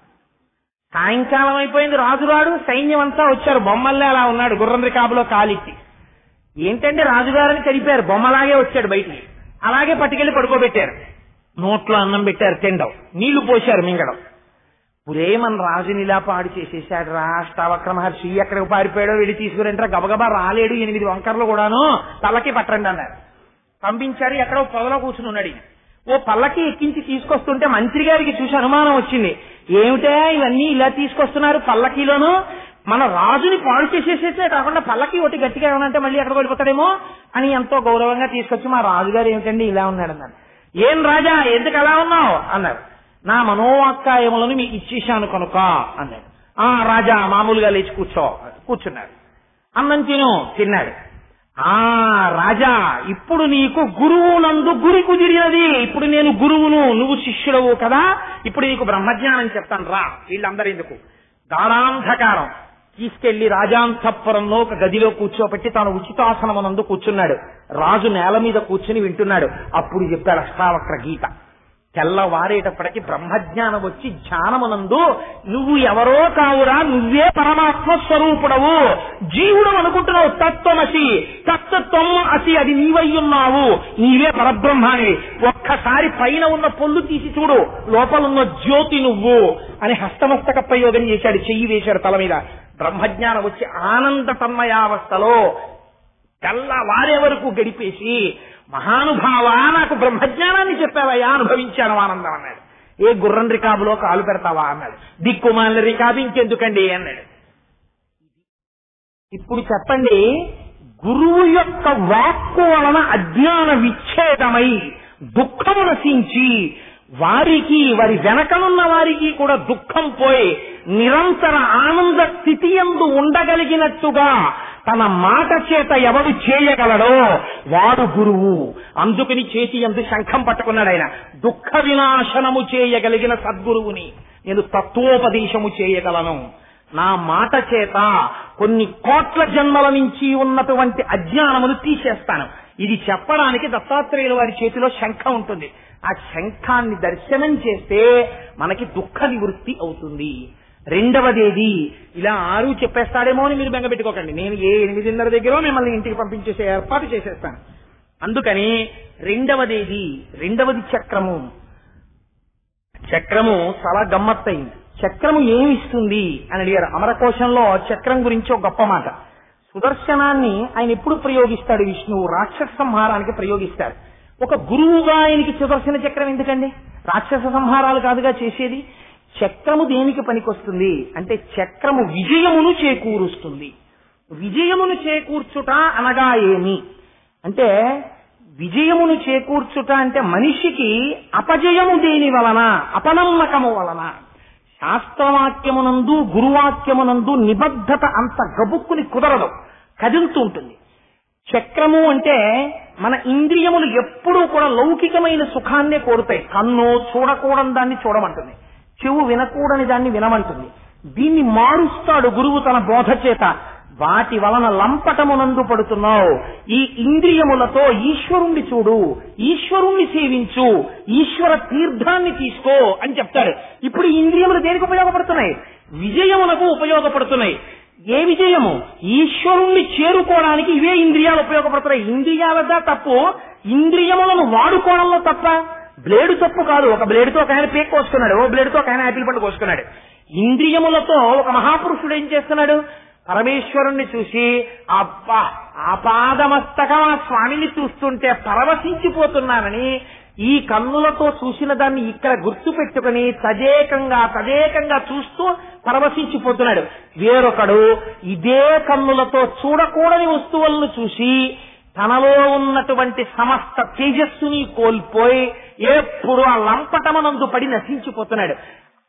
సాయంకాలం అయిపోయింది రాజు రాడు సైన్యం అంతా వచ్చారు బొమ్మల్లే అలా ఉన్నాడు గుర్రం రికాబులో కాలిచ్చి ఏంటంటే రాజుగారిని కలిపారు బొమ్మలాగే వచ్చాడు బయటికి అలాగే పట్టుకెళ్లి పడుకోబెట్టారు నోట్లో అన్నం పెట్టారు తిండం నీళ్లు పోశారు మింగడం పురే మన రాజుని ఇలా పాడు చేసేసాడు రా అష్టావక్ర మహర్షి ఎక్కడికి పారిపోయాడో వెళ్ళి తీసుకురంటారా గబగబా రాలేడు ఎనిమిది వంకర్లు కూడాను తలకి పట్టండి అన్నారు పంపించారు ఎక్కడో పొదలో కూర్చుని ఉన్నాడు ఈయన. ఓ పల్లకి ఎక్కించి తీసుకొస్తుంటే మంత్రి గారికి చూసి అనుమానం వచ్చింది ఏమిటే ఇవన్నీ ఇలా తీసుకొస్తున్నారు పల్లకీలోను మన రాజుని పాడు చేసేసేసే కాకుండా పల్లకి ఒకటి గట్టిగా ఏమనంటే మళ్ళీ ఎక్కడ వెళ్ళిపోతాడేమో అని ఎంతో గౌరవంగా తీసుకొచ్చి మా రాజుగారు ఏమిటండి ఇలా ఉన్నాడు అన్నారు ఏం రాజా ఎందుకు అలా ఉన్నావు అన్నారు నా మనోవాక్కాయములను మీకు ఇచ్చేశాను కనుక అన్నాడు ఆ రాజా మామూలుగా లేచి కూర్చో కూర్చున్నాడు అన్నం తిను తిన్నాడు ఆ రాజా ఇప్పుడు నీకు గురువు నందు గురి కుదిరినది ఇప్పుడు నేను గురువును నువ్వు శిష్యుడవు కదా ఇప్పుడు నీకు బ్రహ్మజ్ఞానం చెప్తాను రా వీళ్ళందరూ ఎందుకు గాఢాంధకారం తీసుకెళ్లి రాజాంతఃపురంలో ఒక గదిలో కూర్చోబెట్టి తాను ఉచితాసనమునందు కూర్చున్నాడు రాజు నేల మీద కూర్చుని వింటున్నాడు అప్పుడు చెప్పాడు అష్టావక్ర గీత తెల్లవారేటప్పటికి బ్రహ్మజ్ఞానం వచ్చి ధ్యానమునందు నువ్వు ఎవరో కావురా నువ్వే పరమాత్మ స్వరూపుడవు జీవుడు అనుకుంటున్నావు తత్వమసి తత్వత్వం అసి అది నీవయ్యున్నావు నీవే పరబ్రహ్మాని ఒక్కసారి పైన ఉన్న పొల్లు తీసి చూడు లోపల ఉన్న జ్యోతి నువ్వు అని హస్తమస్తక ప్రయోగం చేశాడు చెయ్యి వేశాడు తల మీద బ్రహ్మజ్ఞానం వచ్చి ఆనంద తన్మయావస్థలో తెల్లవారే వరకు గడిపేసి మహానుభావ నాకు బ్రహ్మజ్ఞానాన్ని చెప్పావయ్యా అనుభవించాను ఆనందం అన్నాడు ఏ గుర్రం రికాబులో కాలు పెడతావా అన్నాడు దిక్కుమాల రికాబు ఇంకెందుకండి అన్నాడు ఇప్పుడు చెప్పండి గురువు యొక్క వాక్కు వలన అజ్ఞాన విచ్ఛేదమై దుఃఖము నశించి వారికి వారి వెనకనున్న వారికి కూడా దుఃఖం పోయి నిరంతర ఆనంద స్థితి ఎందు ఉండగలిగినట్టుగా తన మాట చేత ఎవడు చేయగలడో వాడు గురువు అందుకని చేతి ఎందు శంఖం పట్టుకున్నాడు ఆయన దుఃఖ వినాశనము చేయగలిగిన సద్గురువుని నేను తత్వోపదేశము చేయగలను నా మాట చేత కొన్ని కోట్ల జన్మల నుంచి ఉన్నటువంటి అజ్ఞానమును తీసేస్తాను ఇది చెప్పడానికి దత్తాత్రేయుల వారి చేతిలో శంఖం ఉంటుంది ఆ శంఖాన్ని దర్శనం చేస్తే మనకి దుఃఖ నివృత్తి అవుతుంది రెండవదేది ఇలా ఆరు చెప్పేస్తాడేమో అని మీరు బెంగపెట్టుకోకండి నేను ఏ ఎనిమిదిన్నర దగ్గర మిమ్మల్ని ఇంటికి పంపించేసే ఏర్పాటు చేసేస్తాను అందుకని రెండవదేది రెండవది చక్రము చక్రము చాలా గమ్మత్తయింది చక్రము ఏమి ఇస్తుంది అని అడిగారు అమరకోశంలో చక్రం గురించి ఒక గొప్ప మాట సుదర్శనాన్ని ఆయన ఎప్పుడు ప్రయోగిస్తాడు విష్ణువు రాక్షస సంహారానికి ప్రయోగిస్తాడు ఒక గురువుగా ఆయనకి సుదర్శన చక్రం ఎందుకండి రాక్షస సంహారాలు కాదుగా చేసేది చక్రము దేనికి పనికొస్తుంది అంటే చక్రము విజయమును చేకూరుస్తుంది విజయమును చేకూర్చుట అనగా ఏమి అంటే విజయమును చేకూర్చుట అంటే మనిషికి అపజయము దేని వలన అపనమ్మకము వలన శాస్త్రవాక్యమునందు గురువాక్యమునందు నిబద్ధత అంత గబుక్కుని కుదరదు కదులుతూ ఉంటుంది చక్రము అంటే మన ఇంద్రియములు ఎప్పుడూ కూడా లౌకికమైన సుఖాన్నే కోరుతాయి కన్ను చూడకూడని దాన్ని చూడమంటుంది చెవు వినకూడని దాన్ని వినమంటుంది దీన్ని మారుస్తాడు గురువు తన బోధ చేత వాటి వలన లంపటమునందు పడుతున్నావు ఈ ఇంద్రియములతో ఈశ్వరుణ్ణి చూడు ఈశ్వరుణ్ణి సేవించు ఈశ్వర తీర్థాన్ని తీసుకో అని చెప్తాడు ఇప్పుడు ఈ ఇంద్రియములు దేనికి ఉపయోగపడుతున్నాయి విజయమునకు ఉపయోగపడుతున్నాయి ఏ విజయము ఈశ్వరుణ్ణి చేరుకోవడానికి ఇవే ఇంద్రియాలు ఉపయోగపడుతున్నాయి ఇంద్రియాలదా తప్పు ఇంద్రియములను వాడుకోవడంలో తప్ప బ్లేడు తప్పు కాదు ఒక బ్లేడుతో ఒక ఆయన పేక్ కోసుకున్నాడు ఓ బ్లేడుతో ఒక ఆయన యాపిల్ పండు కోసుకున్నాడు ఇంద్రియములతో ఒక మహాపురుషుడు ఏం చేస్తున్నాడు పరమేశ్వరుణ్ణి చూసి అబ్బా ఆపాదమస్తకం ఆ స్వామిని చూస్తుంటే పరవశించిపోతున్నానని ఈ కన్నులతో చూసిన దాన్ని ఇక్కడ గుర్తు పెట్టుకుని తదేకంగా తదేకంగా చూస్తూ పరవశించిపోతున్నాడు వేరొకడు ఇదే కన్నులతో చూడకూడని వస్తువులను చూసి తనలో ఉన్నటువంటి సమస్త తేజస్సుని కోల్పోయి ఎప్పుడు ఆ లంపటమనందు పడి నశించిపోతున్నాడు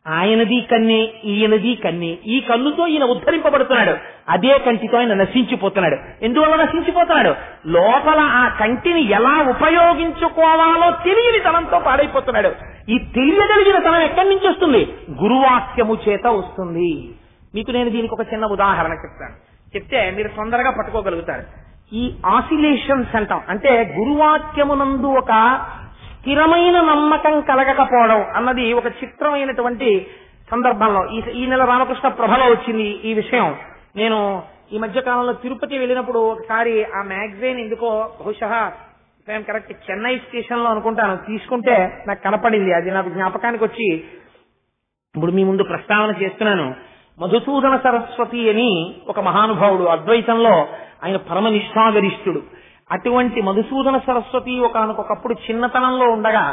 ఆయనది కన్నే ఈయనది కన్నే ఈ కన్నుతో ఈయన ఉద్ధరింపబడుతున్నాడు అదే కంటితో ఆయన నశించిపోతున్నాడు ఎందువల్ల నశించిపోతున్నాడు లోపల ఆ కంటిని ఎలా ఉపయోగించుకోవాలో తెలియని తనంతో పాడైపోతున్నాడు ఈ తెలియగలిగిన తనం ఎక్కడి నుంచి వస్తుంది గురువాక్యము చేత వస్తుంది మీకు నేను దీనికి ఒక చిన్న ఉదాహరణ చెప్తాను చెప్తే మీరు తొందరగా పట్టుకోగలుగుతారు ఈ ఆసిలేషన్స్ అంటాం అంటే గురువాక్యమునందు ఒక స్థిరమైన నమ్మకం కలగకపోవడం అన్నది ఒక చిత్రమైనటువంటి సందర్భంలో ఈ ఈ నెల రామకృష్ణ ప్రభలో వచ్చింది ఈ విషయం నేను ఈ మధ్య కాలంలో తిరుపతి వెళ్ళినప్పుడు ఒకసారి ఆ మ్యాగజైన్ ఎందుకో బహుశా నేను కరెక్ట్ చెన్నై స్టేషన్ లో అనుకుంటాను తీసుకుంటే నాకు కనపడింది అది నాకు జ్ఞాపకానికి వచ్చి ఇప్పుడు మీ ముందు ప్రస్తావన చేస్తున్నాను మధుసూదన సరస్వతి అని ఒక మహానుభావుడు అద్వైతంలో ఆయన పరమ నిష్ఠాగరిష్ఠుడు అటువంటి మధుసూదన సరస్వతి ఒకనకొకప్పుడు చిన్నతనంలో ఉండగా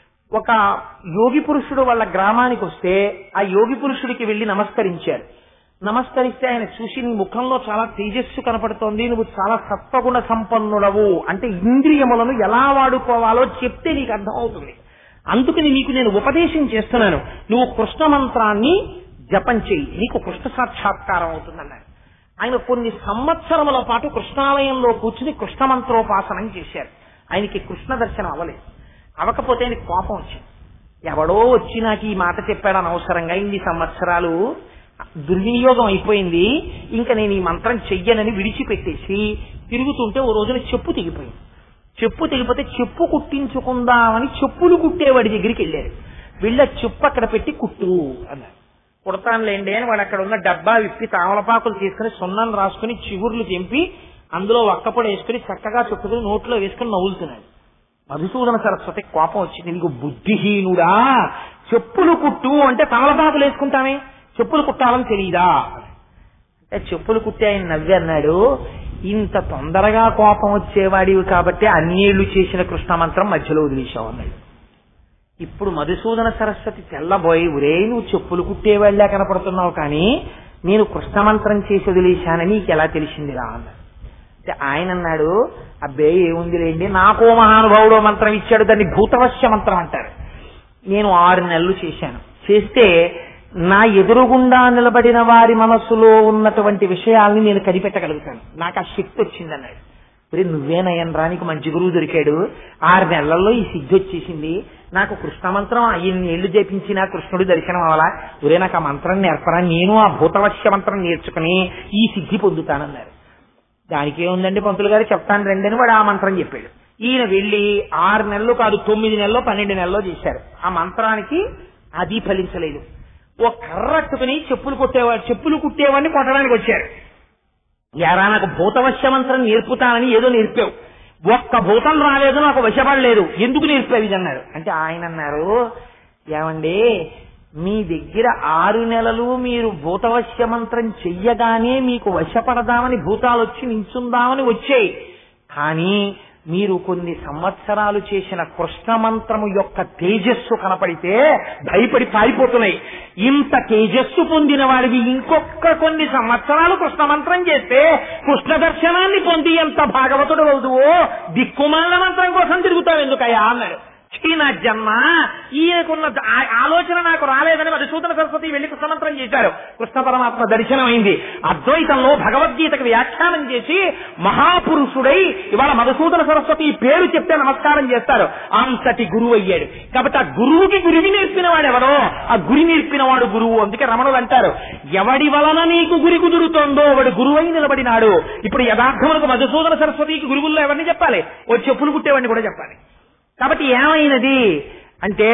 ఒక యోగి పురుషుడు వాళ్ళ గ్రామానికి వస్తే ఆ యోగి పురుషుడికి వెళ్లి నమస్కరించారు నమస్కరిస్తే ఆయన చూసి నీ ముఖంలో చాలా తేజస్సు కనపడుతోంది నువ్వు చాలా సత్వగుణ సంపన్నుడవు అంటే ఇంద్రియములను ఎలా వాడుకోవాలో చెప్తే నీకు అర్థమవుతుంది అందుకని నీకు నేను ఉపదేశం చేస్తున్నాను నువ్వు కృష్ణ మంత్రాన్ని జపం చెయ్యి నీకు కృష్ణ సాక్షాత్కారం అవుతుందన్నారు ఆయన కొన్ని సంవత్సరముల పాటు కృష్ణాలయంలో కూర్చుని కృష్ణ మంత్రోపాసనం చేశారు ఆయనకి కృష్ణ దర్శనం అవ్వలేదు అవకపోతే ఆయనకి కోపం వచ్చింది ఎవడో వచ్చి నాకు ఈ మాట చెప్పాడు అనవసరంగా ఇన్ని సంవత్సరాలు దుర్వినియోగం అయిపోయింది ఇంకా నేను ఈ మంత్రం చెయ్యనని విడిచిపెట్టేసి తిరుగుతుంటే ఓ రోజున చెప్పు తెగిపోయింది చెప్పు తెగిపోతే చెప్పు కుట్టించుకుందామని చెప్పులు కుట్టేవాడి దగ్గరికి వెళ్ళారు వెళ్ళ చెప్పు అక్కడ పెట్టి కుట్టు అన్నారు కుడతానులేండి అని వాడు అక్కడ ఉన్న డబ్బా విప్పి తామలపాకులు తీసుకుని సున్నం రాసుకుని చిగుర్లు తెంపి అందులో ఒక్కపొడి వేసుకుని చక్కగా చుట్టుకుని నోట్లో వేసుకుని నవ్వులుతున్నాడు మధుసూదన సరస్వతి కోపం వచ్చింది నీకు బుద్ధిహీనుడా చెప్పులు కుట్టు అంటే తమలపాకులు వేసుకుంటామే చెప్పులు కుట్టాలని తెలియదా అంటే చెప్పులు కుట్టి ఆయన నవ్వి అన్నాడు ఇంత తొందరగా కోపం వచ్చేవాడివి కాబట్టి అన్నేళ్లు చేసిన కృష్ణ మంత్రం మధ్యలో వదిలేశావు అన్నాడు ఇప్పుడు మధుసూదన సరస్వతి తెల్లబోయి ఒరే నువ్వు చెప్పులు కుట్టేవాళ్ళ కనపడుతున్నావు కానీ నేను కృష్ణ మంత్రం చేసి వదిలేశానని నీకు ఎలా తెలిసిందిరా అన్నాడు అంటే ఆయన అన్నాడు అబ్బే ఏముంది లేండి నాకో మహానుభావుడో మంత్రం ఇచ్చాడు దాన్ని భూతవశ్య మంత్రం అంటారు నేను ఆరు నెలలు చేశాను చేస్తే నా ఎదురుగుండా నిలబడిన వారి మనస్సులో ఉన్నటువంటి విషయాల్ని నేను కనిపెట్టగలుగుతాను నాకు ఆ శక్తి వచ్చిందన్నాడు మరి నువ్వేనయ్యన్ రా నీకు మంచి గురువు దొరికాడు ఆరు నెలల్లో ఈ సిద్ధి వచ్చేసింది నాకు కృష్ణ మంత్రం ఇన్ని ఏళ్లు జపించిన కృష్ణుడి దర్శనం అవలా ఒరే నాకు ఆ మంత్రం నేర్పరా నేను ఆ భూతవశ్య మంత్రం నేర్చుకుని ఈ సిద్ధి పొందుతానన్నారు దానికి ఏముందండి పంతులు గారు చెప్తాను రండి అని వాడు ఆ మంత్రం చెప్పాడు ఈయన వెళ్లి ఆరు నెలలు కాదు తొమ్మిది నెలలు పన్నెండు నెలలు చేశారు ఆ మంత్రానికి అది ఫలించలేదు ఓ కర్రట్టుకుని చెప్పులు కొట్టేవాడు చెప్పులు కుట్టేవాడిని కొట్టడానికి వచ్చారు యారా నాకు భూతవశ్య మంత్రం నేర్పుతానని ఏదో నేర్పావు ఒక్క భూతం రాలేదు నాకు వశపడలేదు ఎందుకు నేర్పావు ఇది అన్నారు అంటే ఆయన అన్నారు ఏమండి మీ దగ్గర ఆరు నెలలు మీరు భూతవశ్య మంత్రం చెయ్యగానే మీకు వశపడదామని భూతాలు వచ్చి నించుందామని వచ్చాయి కానీ మీరు కొన్ని సంవత్సరాలు చేసిన కృష్ణ మంత్రము యొక్క తేజస్సు కనపడితే భయపడి పారిపోతున్నాయి ఇంత తేజస్సు పొందిన వాడికి ఇంకొక కొన్ని సంవత్సరాలు కృష్ణ మంత్రం చేస్తే కృష్ణ దర్శనాన్ని పొంది ఎంత భాగవతుడు అవుదువో దిక్కుమాల మంత్రం కోసం తిరుగుతావు ఎందుకయ్యా అన్నాడు ఛీ, నా జన్మ ఈయనకున్న ఆ- ఆలోచన నాకు రాలేదని మధుసూదన సరస్వతి వెళ్లి కృష్ణమంత్రం చేశారు కృష్ణ పరమాత్మ దర్శనం అయింది అద్వైతంలో భగవద్గీతకు వ్యాఖ్యానం చేసి మహాపురుషుడై ఇవాళ మధుసూదన సరస్వతి ఈ పేరు చెప్తే నమస్కారం చేస్తారు అంతటి గురువు అయ్యాడు కాబట్టి ఆ గురువుకి గురివి నేర్పిన వాడెవరో ఆ గురి నేర్పిన వాడు గురువు అందుకే రమణులు అంటారు ఎవడి వలన నీకు గురి కుదురుతోందో వాడు గురువై నిలబడినాడు ఇప్పుడు యథార్థములకు మధుసూదన సరస్వతికి గురువుల్లో ఎవరిని చెప్పాలి ఓ చెప్పులు కుట్టేవాడిని కూడా చెప్పాలి కాబట్టి ఏమైనది అంటే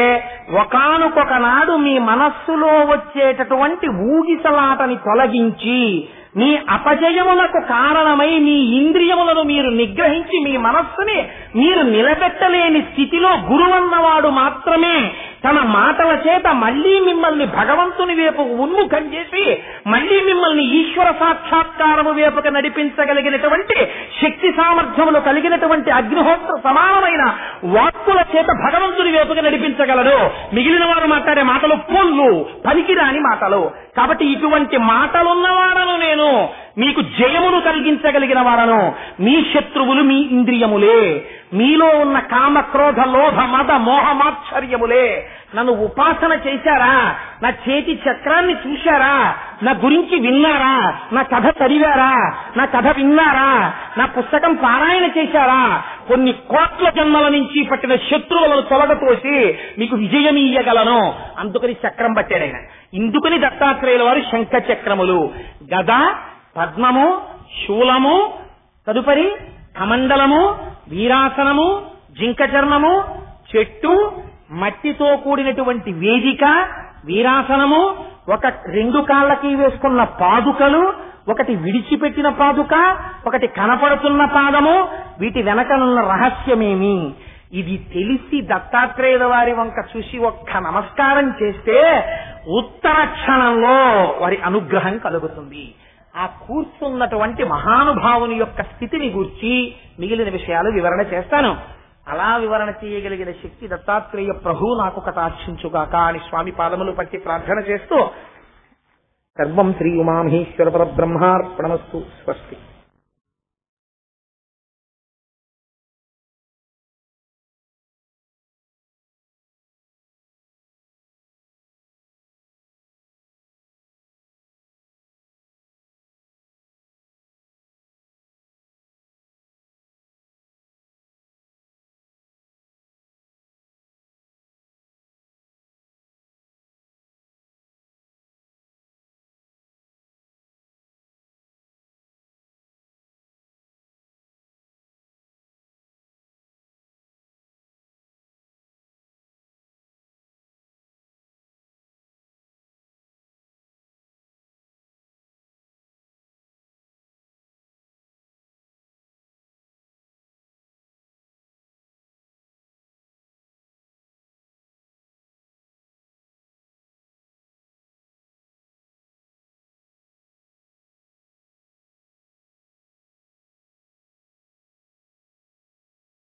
ఒకానొక నాడు మీ మనస్సులో వచ్చేటటువంటి ఊగిసలాటని తొలగించి మీ అపజయములకు కారణమై మీ ఇంద్రియములను మీరు నిగ్రహించి మీ మనస్సుని మీరు నిలబెట్టలేని స్థితిలో గురువన్నవాడు మాత్రమే తన మాటల చేత మళ్లీ మిమ్మల్ని భగవంతుని వైపు ఉన్ముఖం చేసి మళ్లీ మిమ్మల్ని ఈశ్వర సాక్షాత్కారము వైపుకు నడిపించగలిగినటువంటి శక్తి సామర్థ్యములు కలిగినటువంటి అగ్నిహోత్ర సమానమైన వాక్కుల చేత భగవంతుని వైపుకు నడిపించగలడు మిగిలిన వారు మాట్లాడే మాటలు పొల్లు పనికిరాని మాటలు కాబట్టి ఇటువంటి మాటలున్నవాడను నేను మీకు జయమును కలిగించగలిగిన వారను మీ శత్రువులు మీ ఇంద్రియములే మీలో ఉన్న కామ క్రోధ లోభ మద మోహమాశ్చర్యములే నన్ను ఉపాసన చేశారా నా చేతి చక్రాన్ని చూశారా నా గురించి విన్నారా నా కథ చదివారా నా కథ విన్నారా నా పుస్తకం పారాయణ చేశారా కొన్ని కోట్ల జన్మల నుంచి పట్టిన శత్రువులను తొలగతోసి మీకు విజయం ఇయ్యగలను అందుకని చక్రం పట్టాడు ఆయన ఇందుకని దత్తాత్రేయుల వారు శంఖ చక్రములు గద పద్మము శూలము తదుపరి కమండలము వీరాసనము జింక చర్మము చెట్టు మట్టితో కూడినటువంటి వేదిక వీరాసనము ఒక రెండు కాళ్ళకి వేసుకున్న పాదుకలు ఒకటి విడిచిపెట్టిన పాదుక ఒకటి కనపడుతున్న పాదము వీటి వెనకనున్న రహస్యమేమి ఇది తెలిసి దత్తాత్రేయుల వారి వంక చూసి ఒక్క నమస్కారం చేస్తే ఉత్తర క్షణంలో వారి అనుగ్రహం కలుగుతుంది ఆ కూర్చున్నటువంటి మహానుభావుని యొక్క స్థితిని గూర్చి మిగిలిన విషయాలు వివరణ చేస్తాను అలా వివరణ చేయగలిగిన శక్తి దత్తాత్రేయ ప్రభు నాకు కటాక్షించుగాక అని స్వామి పాదములు పట్టి ప్రార్థన చేస్తూ సర్వం శ్రీ ఉమామహేశ్వర పరబ్రహ్మార్పణమస్తు స్వస్తి